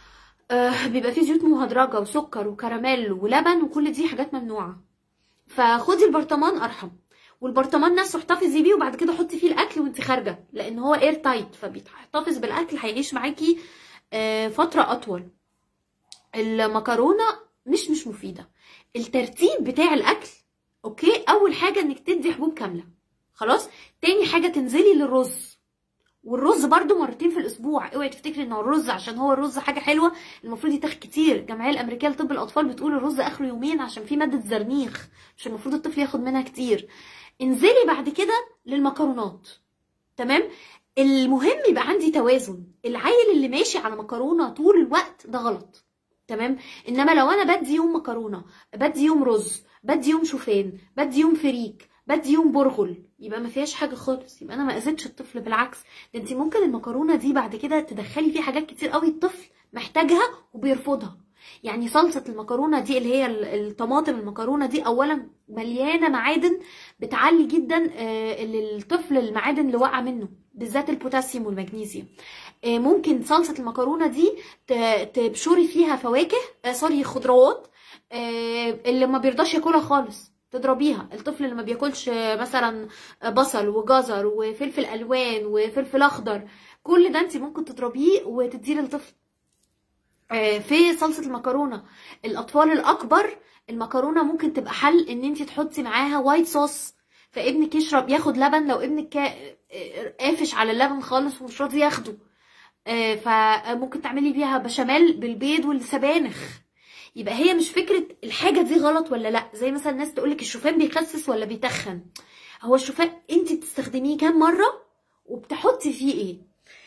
آه بيبقى فيه زيوت مهدرجه وسكر وكراميل ولبن وكل دي حاجات ممنوعه فخدي البرطمان ارحم والبرطمان نفسه احتفظي بيه وبعد كده حطي فيه الاكل وانت خارجه لان هو اير تايت فبيحتفظ بالاكل هيعيش معاكي آه فتره اطول المكرونه مش مش مفيده الترتيب بتاع الاكل اوكي اول حاجه انك تدي حبوب كامله خلاص تاني حاجه تنزلي للرز والرز برضو مرتين في الاسبوع اوعي تفتكري ان الرز عشان هو الرز حاجه حلوه المفروض يتاخد كتير الجمعيه الامريكيه لطب الاطفال بتقول الرز اخره يومين عشان فيه ماده زرنيخ مش المفروض الطفل ياخد منها كتير انزلي بعد كده للمكرونات تمام المهم يبقى عندي توازن العيل اللي ماشي على مكرونه طول الوقت ده غلط تمام انما لو انا بدي يوم مكرونه بدي يوم رز بدي يوم شوفان بدي يوم فريك بدي يوم برغل يبقى ما فيهاش حاجه خالص يبقى انا ما اذيتش الطفل بالعكس ده انت ممكن المكرونه دي بعد كده تدخلي فيه حاجات كتير قوي الطفل محتاجها وبيرفضها يعني صلصه المكرونه دي اللي هي ال- الطماطم المكرونه دي اولا مليانه معادن بتعلي جدا آه، للطفل المعادن اللي واقعه منه بالذات البوتاسيوم والمغنيسيوم آه، ممكن صلصه المكرونه دي ت- تبشري فيها فواكه آه، سوري خضروات آه، اللي ما بيرضاش ياكلها خالص تضربيها الطفل اللي ما بياكلش آه، مثلا بصل وجزر وفلفل الوان وفلفل اخضر كل ده انت ممكن تضربيه وتديه للطفل آه، في صلصه المكرونه الاطفال الاكبر المكرونه ممكن تبقى حل ان انت تحطي معاها وايت صوص فابنك يشرب ياخد لبن لو ابنك كا- آه، قافش على اللبن خالص ومش راضي ياخده آه، فممكن تعملي بيها بشاميل بالبيض والسبانخ يبقى هي مش فكرة الحاجة دي غلط ولا لا زي مثلا الناس تقولك الشوفان بيخسس ولا بيتخن هو الشوفان انت بتستخدميه كام مرة وبتحطي فيه ايه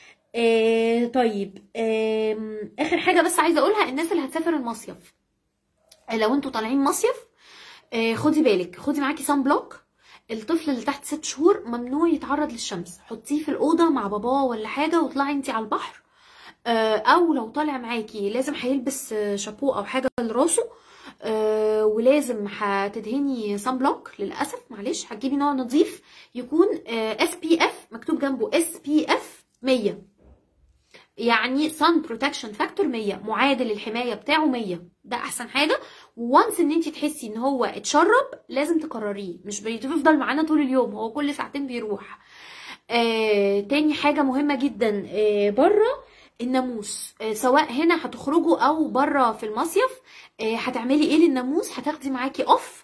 آه طيب آه اخر حاجة بس عايزة اقولها الناس اللي هتسافر المصيف آه، لو انتوا طالعين مصيف آه خدي بالك خدي معاكي سان بلوك الطفل اللي تحت ست شهور ممنوع يتعرض للشمس حطيه في الأوضة مع باباه ولا حاجة واطلعي انتي على البحر آه، او لو طالع معاكي لازم هيلبس آه، شابو او حاجه لراسه آه، ولازم هتدهني سان بلوك للاسف معلش هتجيبي نوع نظيف يكون اس بي اف مكتوب جنبه اس بي اف 100 يعني سان بروتكشن فاكتور 100 معادل الحمايه بتاعه 100 ده احسن حاجه وانس ان انت تحسي ان هو اتشرب لازم تكرريه مش بيفضل معانا طول اليوم هو كل ساعتين بيروح آه، تاني حاجه مهمه جدا آه، بره الناموس آه، سواء هنا هتخرجوا او بره في المصيف آه، هتعملي ايه للناموس هتاخدي معاكي اوف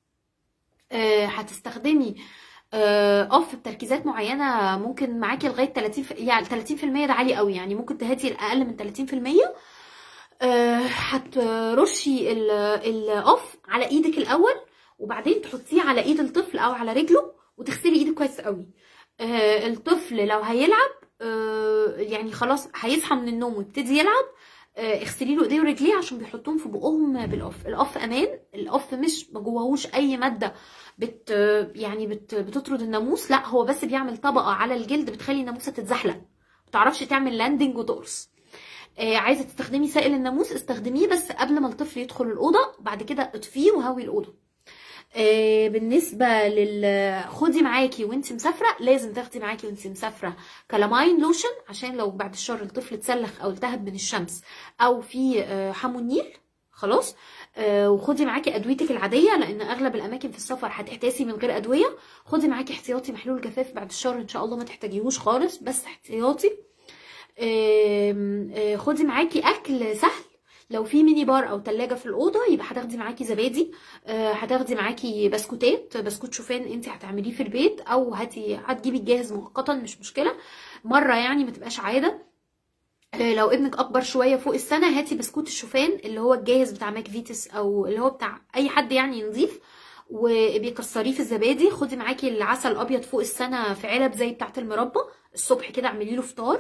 آه، هتستخدمي آه، اوف بتركيزات معينه ممكن معاكي لغايه 30 ف... يعني 30% ده عالي قوي يعني ممكن تهدي اقل من 30% آه، هترشي ال- الاوف على ايدك الاول وبعدين تحطيه على ايد الطفل او على رجله وتغسلي ايدك كويس قوي آه، الطفل لو هيلعب آه، يعني خلاص هيصحى من النوم ويبتدي يلعب آه، اغسلي له ايديه ورجليه عشان بيحطوهم في بقهم بالاوف الاوف امان الاوف مش ما جواهوش اي ماده بت يعني بت بتطرد الناموس لا هو بس بيعمل طبقه على الجلد بتخلي الناموسه تتزحلق ما تعرفش تعمل لاندنج وتقرص آه، عايزه تستخدمي سائل الناموس استخدميه بس قبل ما الطفل يدخل الاوضه بعد كده اطفيه وهوي الاوضه آه، بالنسبه لل خدي معاكي وانت مسافره لازم تاخدي معاكي وانت مسافره كلاماين لوشن عشان لو بعد الشر الطفل اتسلخ او التهب من الشمس او في آه، حمو النيل خلاص آه، وخدي معاكي ادويتك العاديه لان اغلب الاماكن في السفر هتحتاسي من غير ادويه خدي معاكي احتياطي محلول جفاف بعد الشر ان شاء الله ما تحتاجيهوش خالص بس احتياطي آم، آه، خدي معاكي اكل سهل لو في ميني بار او تلاجة في الاوضه يبقى هتاخدي معاكي زبادي آه، هتاخدي معاكي بسكوتات بسكوت شوفان انت هتعمليه في البيت او هاتي هتجيبي الجاهز مؤقتا مش مشكله مره يعني ما تبقاش عاده آه، لو ابنك اكبر شويه فوق السنه هاتي بسكوت الشوفان اللي هو الجاهز بتاع ماك فيتس او اللي هو بتاع اي حد يعني نظيف وبيكسريه في الزبادي خدي معاكي العسل الابيض فوق السنه في علب زي بتاعه المربى الصبح كده اعملي له فطار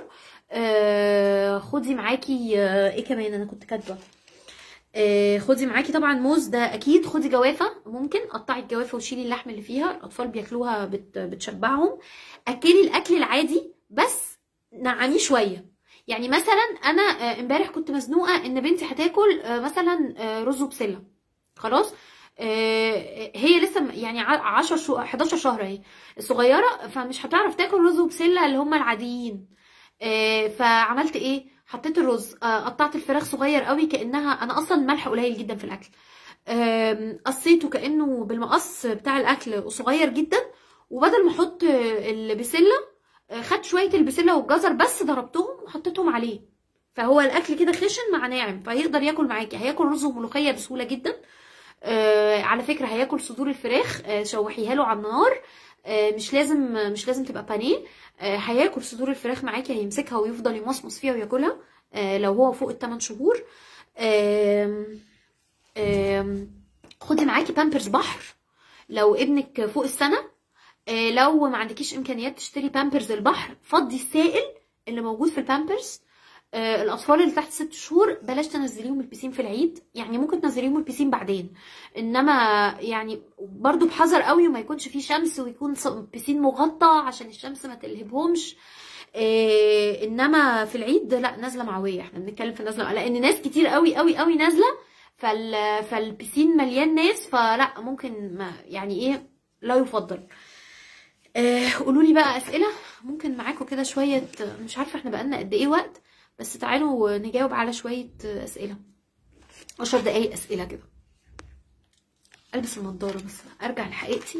آه خدي معاكي آه ايه كمان انا كنت كاتبه آه خدي معاكي طبعا موز ده اكيد خدي جوافه ممكن قطعي الجوافه وشيلي اللحم اللي فيها الاطفال بياكلوها بت بتشبعهم اكلي الاكل العادي بس نعميه شويه يعني مثلا انا آه، امبارح كنت مزنوقه ان بنتي هتاكل آه، مثلا آه، رز وبسله خلاص آه، هي لسه م- يعني 10 شهور 11 شهر اهي الصغيره فمش هتعرف تاكل رز وبسله اللي هم العاديين آه، فعملت ايه حطيت الرز آه، قطعت الفراخ صغير قوي كانها انا اصلا الملح قليل جدا في الاكل آم، قصيته كانه بالمقص بتاع الاكل صغير جدا وبدل ما احط البسله آه، خدت شويه البسله والجزر بس ضربتهم وحطيتهم عليه فهو الاكل كده خشن مع ناعم فيقدر ياكل معاكي هياكل رز وملوخيه بسهوله جدا آه على فكره هياكل صدور الفراخ آه شوحيها له على النار آه مش لازم مش لازم تبقى بانيه آه هياكل صدور الفراخ معاكي هيمسكها ويفضل يمصمص فيها وياكلها آه لو هو فوق الثمان شهور آم، آم، خدي معاكي بامبرز بحر لو ابنك فوق السنه آه، لو ما عندكيش امكانيات تشتري بامبرز البحر فضي السائل اللي موجود في البامبرز آه، الاطفال اللي تحت ست شهور بلاش تنزليهم البسين في العيد يعني ممكن تنزليهم البسين بعدين انما يعني برضو بحذر قوي وما يكونش فيه شمس ويكون ص- بسين مغطى عشان الشمس ما تلهبهمش آه، انما في العيد لا نازله معويه احنا بنتكلم في نازله لان ناس كتير قوي قوي قوي نازله فال فالبسين مليان ناس فلا ممكن ما يعني ايه لا يفضل آه، قولوا لي بقى اسئله ممكن معاكم كده شويه مش عارفه احنا بقالنا قد ايه وقت بس تعالوا نجاوب على شويه اسئله 10 دقايق اسئله كده البس النضاره بس ارجع لحقيقتي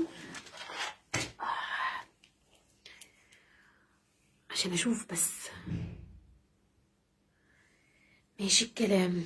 عشان اشوف بس ماشي الكلام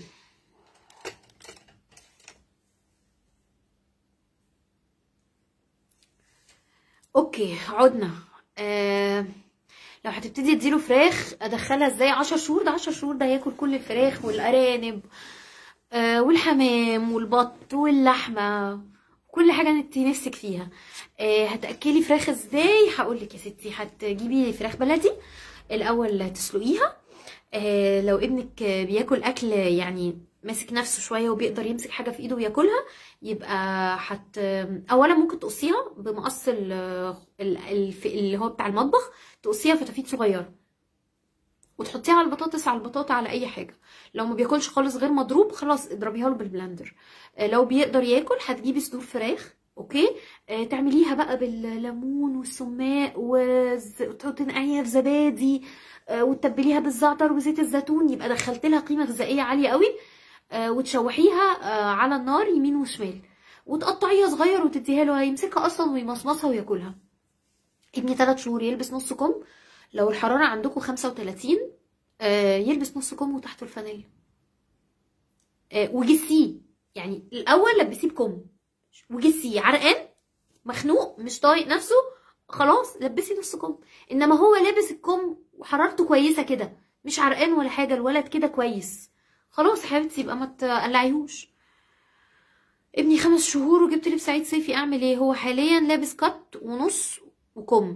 اوكي عدنا آه لو هتبتدي تديله فراخ ادخلها ازاي عشر شهور ده عشر شهور ده هياكل كل الفراخ والارانب آه والحمام والبط واللحمه كل حاجه انت نفسك فيها آه هتاكلي فراخ ازاي هقول لك يا ستي هتجيبي فراخ بلدي الاول تسلقيها آه لو ابنك بياكل اكل يعني ماسك نفسه شويه وبيقدر يمسك حاجه في ايده وياكلها يبقى حت اولا ممكن تقصيها بمقص ال... ال... الف- اللي هو بتاع المطبخ تقصيها فتافيت صغيره وتحطيها على البطاطس على البطاطا على اي حاجه لو ما بياكلش خالص غير مضروب خلاص اضربيها له بالبلندر آه، لو بيقدر ياكل هتجيبي صدور فراخ اوكي آه، تعمليها بقى بالليمون والسماق وز- وتنقعيها في زبادي آه، وتتبليها بالزعتر وزيت الزيتون يبقى دخلت لها قيمه غذائيه عاليه قوي آه، وتشوحيها آه، على النار يمين وشمال وتقطعيها صغير وتديها له هيمسكها اصلا ويمصمصها وياكلها ابني 3 شهور يلبس نص كم لو الحراره عندكم 35 آه، يلبس نص كم وتحته الفانيلا آه، وجسيه يعني الاول لبسيه بكم وجسيه عرقان مخنوق مش طايق نفسه خلاص لبسي نص كم انما هو لابس الكم وحرارته كويسه كده مش عرقان ولا حاجه الولد كده كويس خلاص يا حبيبتي يبقى ما تقلعيهوش ابني خمس شهور وجبت لبس عيد صيفي اعمل ايه هو حاليا لابس كت ونص وكم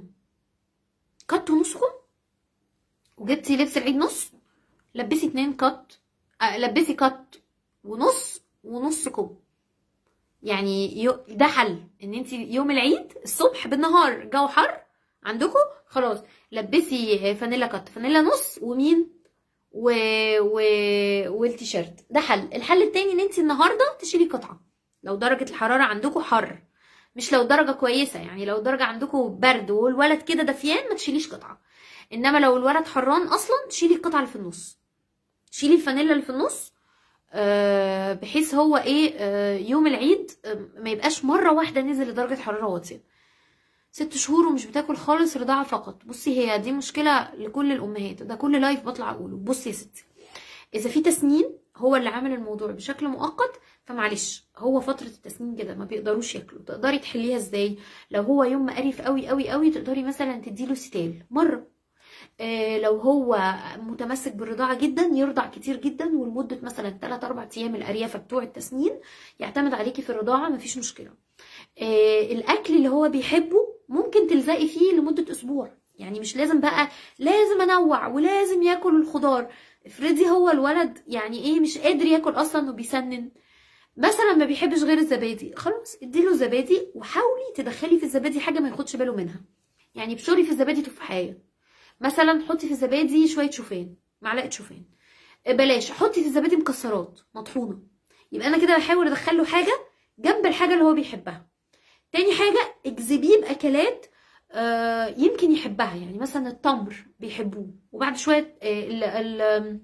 كت ونص كم وجبتي لبس العيد نص لبسي اتنين كت آه لبسي كت ونص ونص كم يعني يو... ده حل ان انت يوم العيد الصبح بالنهار جو حر عندكم خلاص لبسي فانيلا كت فانيلا نص ومين و... و... والتيشيرت ده حل الحل التاني ان انت النهارده تشيلي قطعه لو درجه الحراره عندكم حر مش لو درجه كويسه يعني لو درجه عندكم برد والولد كده دفيان ما تشيليش قطعه انما لو الولد حران اصلا تشيلي القطعه اللي في النص شيلي الفانيلا اللي في النص آه، بحيث هو ايه آه، يوم العيد آه، ما يبقاش مره واحده نزل لدرجه حراره واطيه ست شهور ومش بتاكل خالص رضاعه فقط بصي هي دي مشكله لكل الامهات ده كل لايف بطلع اقوله بصي يا ستي اذا في تسنين هو اللي عامل الموضوع بشكل مؤقت فمعلش هو فتره التسنين كده ما بيقدروش ياكلوا تقدري تحليها ازاي لو هو يوم مقرف قوي قوي قوي تقدري مثلا تديله ستال مره آه، لو هو متمسك بالرضاعة جدا يرضع كتير جدا ولمدة مثلا 3 4 ايام الاريافة بتوع التسنين يعتمد عليكي في الرضاعة مفيش مشكلة آه، الاكل اللي هو بيحبه ممكن تلزقي فيه لمدة اسبوع يعني مش لازم بقى لازم انوع ولازم ياكل الخضار افرضي هو الولد يعني ايه مش قادر ياكل اصلا وبيسنن مثلا ما بيحبش غير الزبادي خلاص اديله زبادي وحاولي تدخلي في الزبادي حاجه ما ياخدش باله منها يعني ابشري في الزبادي تفاحيه مثلا حطي في الزبادي شويه شوفان معلقه شوفان بلاش حطي في الزبادي مكسرات مطحونه يبقى انا كده بحاول ادخله حاجه جنب الحاجه اللي هو بيحبها تاني حاجه اجذبيه باكلات آه، يمكن يحبها يعني مثلا التمر بيحبوه وبعد شويه آه، ال- ال-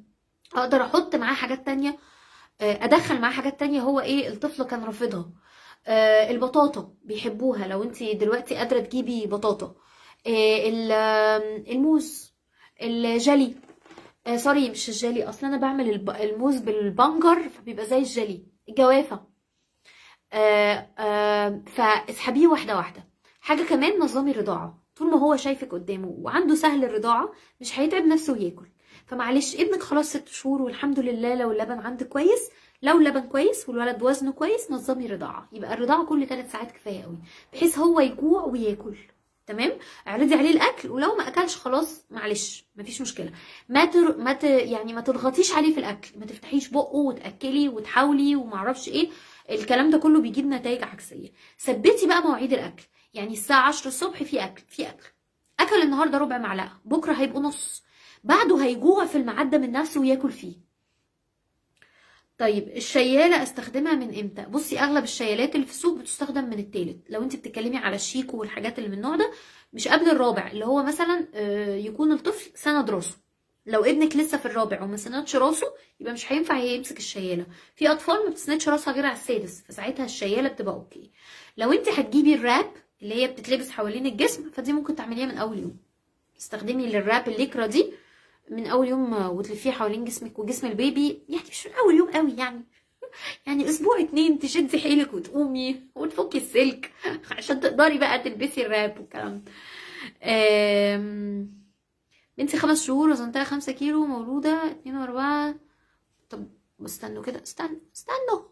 اقدر احط معاه حاجات تانية آه، ادخل معاه حاجات تانية هو ايه الطفل كان رافضها آه، البطاطا بيحبوها لو انت دلوقتي قادره تجيبي بطاطا آه، ال- آم، الموز الجلي آه سوري مش الجلي اصلا انا بعمل الب- الموز بالبنجر فبيبقى زي الجلي الجوافه آه آه فاسحبيه واحده واحده حاجه كمان نظامي الرضاعه طول ما هو شايفك قدامه وعنده سهل الرضاعه مش هيتعب نفسه وياكل فمعلش ابنك خلاص ست شهور والحمد لله لو اللبن عندك كويس لو اللبن كويس والولد وزنه كويس نظمي رضاعه يبقى الرضاعه كل ثلاث ساعات كفايه قوي بحيث هو يجوع وياكل تمام اعرضي عليه الاكل ولو ما اكلش خلاص معلش مفيش مشكله ما تر... ما ت... يعني ما تضغطيش عليه في الاكل ما تفتحيش بقه وتاكلي وتحاولي وما اعرفش ايه الكلام ده كله بيجيب نتائج عكسيه ثبتي بقى مواعيد الاكل يعني الساعه 10 الصبح في اكل في اكل اكل النهارده ربع معلقه بكره هيبقوا نص بعده هيجوع في الميعاد ده من نفسه وياكل فيه طيب الشياله استخدمها من امتى بصي اغلب الشيالات اللي في السوق بتستخدم من التالت لو انت بتتكلمي على الشيكو والحاجات اللي من النوع ده مش قبل الرابع اللي هو مثلا آه، يكون الطفل سند راسه لو ابنك لسه في الرابع وما سندش راسه يبقى مش هينفع يمسك الشياله في اطفال ما بتسندش راسها غير على السادس فساعتها الشياله بتبقى اوكي لو انت هتجيبي الراب اللي هي بتتلبس حوالين الجسم فدي ممكن تعمليها من اول يوم استخدمي للراب الليكرا دي من اول يوم آه، وتلفيها حوالين جسمك وجسم البيبي يعني مش من اول يوم قوي يعني يعني اسبوع اتنين تشدي حيلك وتقومي وتفكي السلك عشان تقدري بقى تلبسي الراب والكلام ده آم، بنتي خمس شهور وزنتها خمسة كيلو مولودة اتنين واربعة طب استنوا كده استنوا استنوا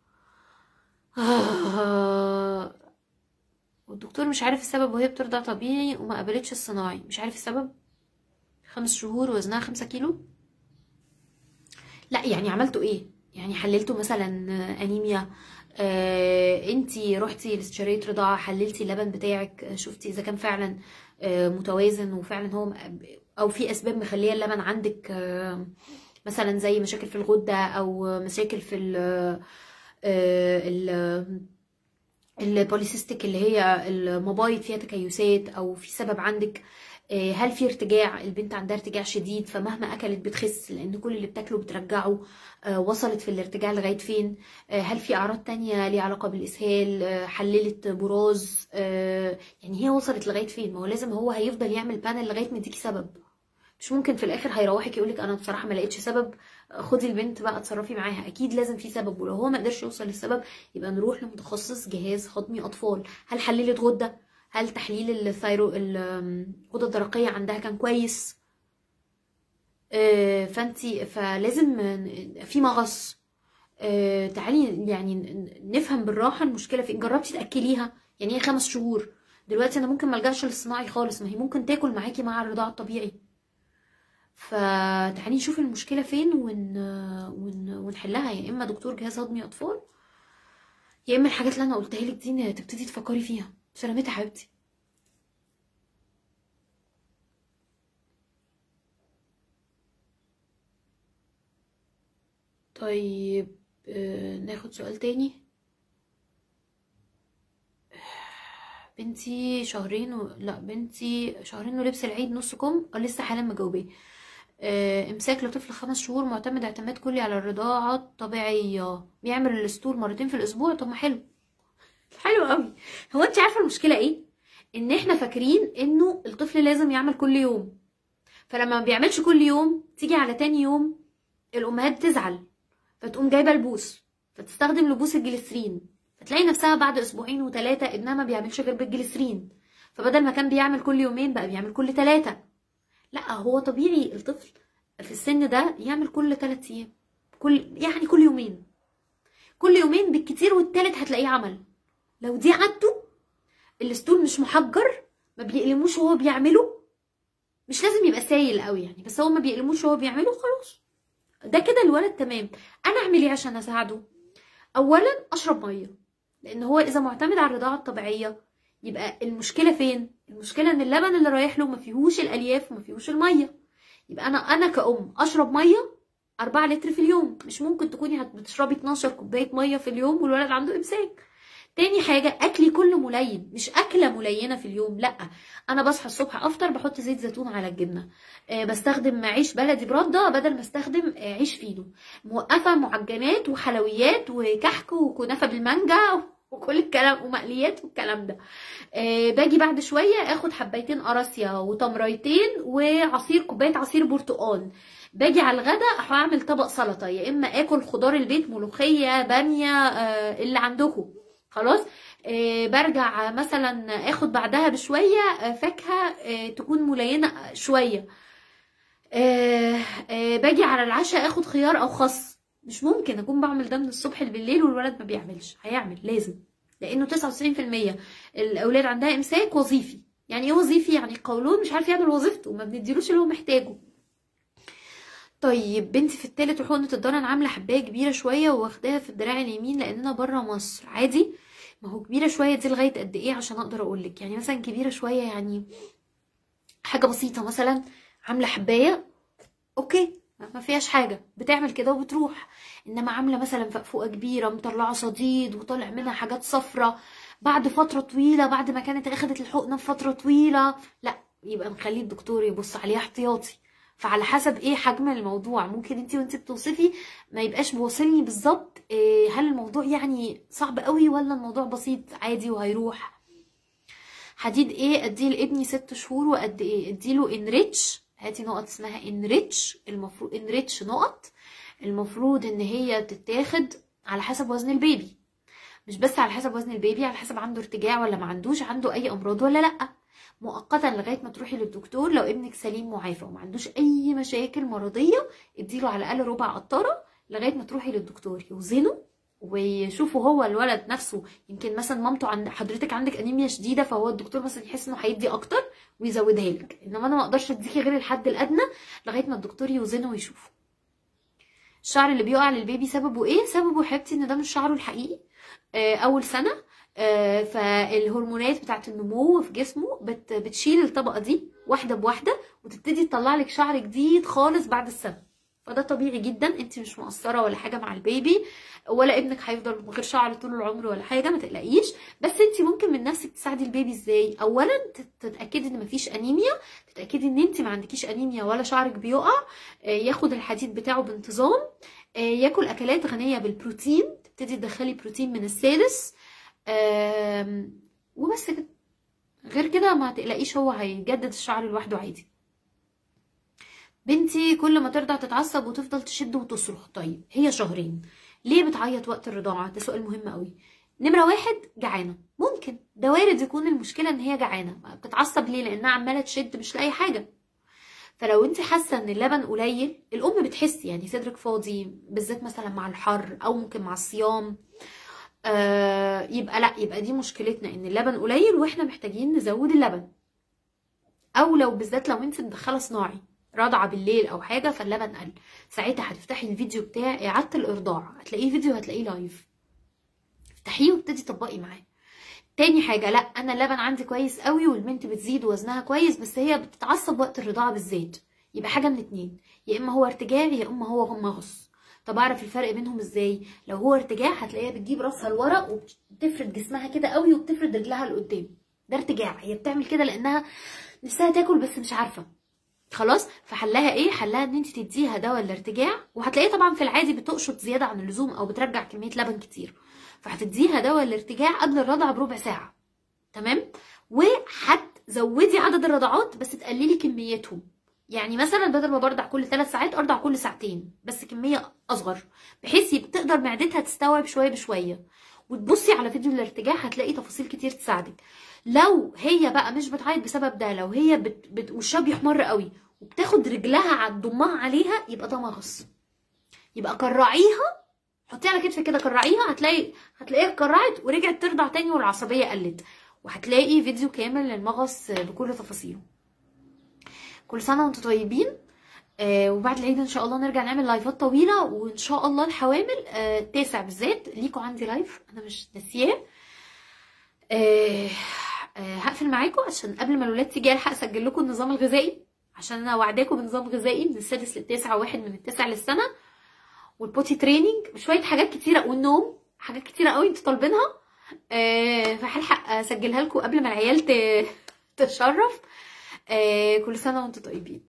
آه. والدكتور مش عارف السبب وهي بترضع طبيعي وما قبلتش الصناعي مش عارف السبب خمس شهور وزنها خمسة كيلو لا يعني عملتوا ايه يعني حللتوا مثلا انيميا آه انتي رحتي اشتريت رضاعة حللتي اللبن بتاعك آه، شفتي اذا كان فعلا آه متوازن وفعلا هو م- او في اسباب مخليه اللبن عندك آه مثلا زي مشاكل في الغدة او مشاكل في ال آه، ال البوليسيستيك اللي هي المبايض فيها تكيسات او في سبب عندك آه، هل في ارتجاع البنت عندها ارتجاع شديد فمهما اكلت بتخس لان كل اللي بتاكله بترجعه آه، وصلت في الارتجاع لغايه فين آه، هل في اعراض تانية ليها علاقه بالاسهال آه، حللت براز آه، يعني هي وصلت لغايه فين ما هو لازم هو هيفضل يعمل بانل لغايه ما يديكي سبب مش ممكن في الاخر هيروحك يقولك انا بصراحه ما لقيتش سبب خدي البنت بقى اتصرفي معاها اكيد لازم في سبب ولو هو ما قدرش يوصل للسبب يبقى نروح لمتخصص جهاز هضمي اطفال هل حللت غده هل تحليل الثايرو الغده الدرقيه عندها كان كويس آه، فانتي فلازم في مغص آه، تعالي يعني ن- نفهم بالراحه المشكله فين جربتي تاكليها يعني هي خمس شهور دلوقتي انا ممكن ملجاش للصناعي خالص ما هي ممكن تاكل معاكي مع الرضاعه الطبيعي فتعالي نشوف المشكله فين ون... ون... ونحلها يا اما دكتور جهاز هضمي اطفال يا اما الحاجات اللي انا قلتها لك دي تبتدي تفكري فيها سلامتها حبيبتي طيب آه، ناخد سؤال تاني بنتي شهرين و... لا بنتي شهرين ولبس العيد نص كم اه لسه حالا مجاوباه آه، امساك لطفل خمس شهور معتمد اعتماد كلي على الرضاعة الطبيعية بيعمل الاسطول مرتين في الاسبوع طب ما حلو حلو قوي هو انت عارفة المشكلة ايه ان احنا فاكرين انه الطفل لازم يعمل كل يوم فلما ما بيعملش كل يوم تيجي على تاني يوم الامهات تزعل فتقوم جايبه البوس فتستخدم لبوس الجليسرين فتلاقي نفسها بعد اسبوعين وثلاثه ابنها ما بيعملش غير بالجليسرين فبدل ما كان بيعمل كل يومين بقى بيعمل كل ثلاثه لا هو طبيعي الطفل في السن ده يعمل كل ثلاث ايام كل يعني كل يومين كل يومين بالكتير والتالت هتلاقيه عمل لو دي عادته الاسطول مش محجر ما بيقلموش وهو بيعمله مش لازم يبقى سايل قوي يعني بس هو ما بيقلموش وهو بيعمله خلاص ده كده الولد تمام انا اعمل ايه عشان اساعده اولا اشرب ميه لان هو اذا معتمد على الرضاعه الطبيعيه يبقى المشكله فين المشكله ان اللبن اللي رايح له ما فيهوش الالياف وما فيهوش الميه يبقى انا انا كأم اشرب ميه 4 لتر في اليوم مش ممكن تكوني هت- بتشربي 12 كوبايه ميه في اليوم والولد عنده امساك تاني حاجة أكلي كله ملين مش أكلة ملينة في اليوم لأ أنا بصحى الصبح أفطر بحط زيت زيتون على الجبنة أه بستخدم عيش بلدي برده بدل ما استخدم أه عيش فينو موقفة معجنات وحلويات وكحك وكنافة بالمانجا وكل الكلام ومقليات والكلام ده أه باجي بعد شوية اخد حبايتين قراصيا وتمريتين وعصير كوباية عصير برتقال باجي على الغدا هعمل طبق سلطه يا اما اكل خضار البيت ملوخيه باميه آه اللي عندكم خلاص آه برجع مثلا اخد بعدها بشويه آه فاكهه آه تكون ملينه شويه آه آه باجي على العشاء اخد خيار او خس مش ممكن اكون بعمل ده من الصبح بالليل والولد ما بيعملش هيعمل لازم لانه 99% الاولاد عندها امساك وظيفي يعني ايه وظيفي يعني قولون مش عارف يعمل وظيفته وما بنديلوش اللي هو محتاجه طيب بنتي في التالت وحقنة الضرر انا عامله حبايه كبيره شويه واخداها في الدراع اليمين لاننا بره مصر عادي ما هو كبيره شويه دي لغايه قد ايه عشان اقدر اقول لك يعني مثلا كبيره شويه يعني حاجه بسيطه مثلا عامله حبايه اوكي ما فيهاش حاجه بتعمل كده وبتروح انما عامله مثلا فقفوقه كبيره مطلعه صديد وطالع منها حاجات صفرة بعد فتره طويله بعد ما كانت اخدت الحقنه بفتره طويله لا يبقى نخلي الدكتور يبص عليها احتياطي فعلى حسب ايه حجم الموضوع ممكن انت وانت بتوصفي ما يبقاش بوصلني بالظبط إيه هل الموضوع يعني صعب قوي ولا الموضوع بسيط عادي وهيروح حديد ايه اديه لابني ست شهور وقد ايه اديله انريتش هاتي نقط اسمها انريتش المفروض انريتش نقط المفروض ان هي تتاخد على حسب وزن البيبي مش بس على حسب وزن البيبي على حسب عنده ارتجاع ولا ما عندوش عنده اي امراض ولا لا مؤقتا لغايه ما تروحي للدكتور لو ابنك سليم معافى وما عندوش اي مشاكل مرضيه اديله على الاقل ربع قطره لغايه ما تروحي للدكتور يوزنه ويشوفوا هو الولد نفسه يمكن مثلا مامته عند حضرتك عندك انيميا شديده فهو الدكتور مثلا يحس انه هيدي اكتر ويزودها لك انما انا ما اقدرش اديكي غير الحد الادنى لغايه ما الدكتور يوزنه ويشوفه الشعر اللي بيقع للبيبي سببه ايه سببه حبيبتي ان ده مش شعره الحقيقي آه اول سنه آه فالهرمونات بتاعت النمو في جسمه بت بتشيل الطبقه دي واحده بواحده وتبتدي تطلع لك شعر جديد خالص بعد السنه فده طبيعي جدا انت مش مقصره ولا حاجه مع البيبي ولا ابنك هيفضل من غير شعر طول العمر ولا حاجه ما تقلقيش بس انت ممكن من نفسك تساعدي البيبي ازاي اولا تتاكدي ان مفيش انيميا تتاكدي ان انت ما عندكيش انيميا ولا شعرك بيقع ياخد الحديد بتاعه بانتظام ياكل اكلات غنيه بالبروتين تبتدي تدخلي بروتين من السادس وبس كده غير كده ما تقلقيش هو هيجدد الشعر لوحده عادي بنتي كل ما ترضع تتعصب وتفضل تشد وتصرخ طيب هي شهرين ليه بتعيط وقت الرضاعة ده سؤال مهم قوي نمرة واحد جعانة ممكن ده وارد يكون المشكلة ان هي جعانة بتتعصب ليه لانها عمالة تشد مش لاقي حاجة فلو انت حاسة ان اللبن قليل الام بتحس يعني صدرك فاضي بالذات مثلا مع الحر او ممكن مع الصيام آه يبقى لا يبقى دي مشكلتنا ان اللبن قليل واحنا محتاجين نزود اللبن او لو بالذات لو انت مدخله صناعي رضعه بالليل او حاجه فاللبن قل ساعتها هتفتحي الفيديو بتاع اعاده الارضاع هتلاقيه فيديو هتلاقيه لايف افتحيه وابتدي طبقي معاه تاني حاجة لا أنا اللبن عندي كويس قوي والبنت بتزيد وزنها كويس بس هي بتتعصب وقت الرضاعة بالذات يبقى حاجة من اتنين يا إما هو ارتجاع يا إما هو مغص طب أعرف الفرق بينهم إزاي لو هو ارتجاع هتلاقيها بتجيب راسها لورا وبتفرد جسمها كده قوي وبتفرد رجلها لقدام ده ارتجاع هي بتعمل كده لأنها نفسها تاكل بس مش عارفة خلاص فحلها ايه حلها ان انت تديها دواء الارتجاع وهتلاقيه طبعا في العادي بتقشط زياده عن اللزوم او بترجع كميه لبن كتير فهتديها دواء الارتجاع قبل الرضع بربع ساعه تمام وهتزودي عدد الرضعات بس تقللي كميتهم يعني مثلا بدل ما برضع كل ثلاث ساعات ارضع كل ساعتين بس كميه اصغر بحيث تقدر معدتها تستوعب شويه بشويه وتبصي على فيديو الارتجاع هتلاقي تفاصيل كتير تساعدك لو هي بقى مش بتعيط بسبب ده لو هي بت... بت... وشها بيحمر قوي وبتاخد رجلها على ضمها عليها يبقى ده مغص يبقى كرعيها حطيها على كتفك كده كرعيها هتلاقي هتلاقيها كرعت ورجعت ترضع تاني والعصبيه قلت وهتلاقي فيديو كامل للمغص بكل تفاصيله كل سنه وانتم طيبين آه وبعد العيد ان شاء الله نرجع نعمل لايفات طويله وان شاء الله الحوامل آه تاسع بالذات ليكوا عندي لايف انا مش ناسياه آه آه هقفل معاكم عشان قبل ما الولاد تيجي الحق اسجل لكم النظام الغذائي عشان انا وعداكم بنظام غذائي من السادس للتاسع واحد من التاسع للسنه والبوتي تريننج وشويه حاجات كتيره والنوم حاجات كتيره قوي انتوا طالبينها آه، فهلحق اسجلها لكم قبل ما العيال ت- تتشرف آه، كل سنه وانتم طيبين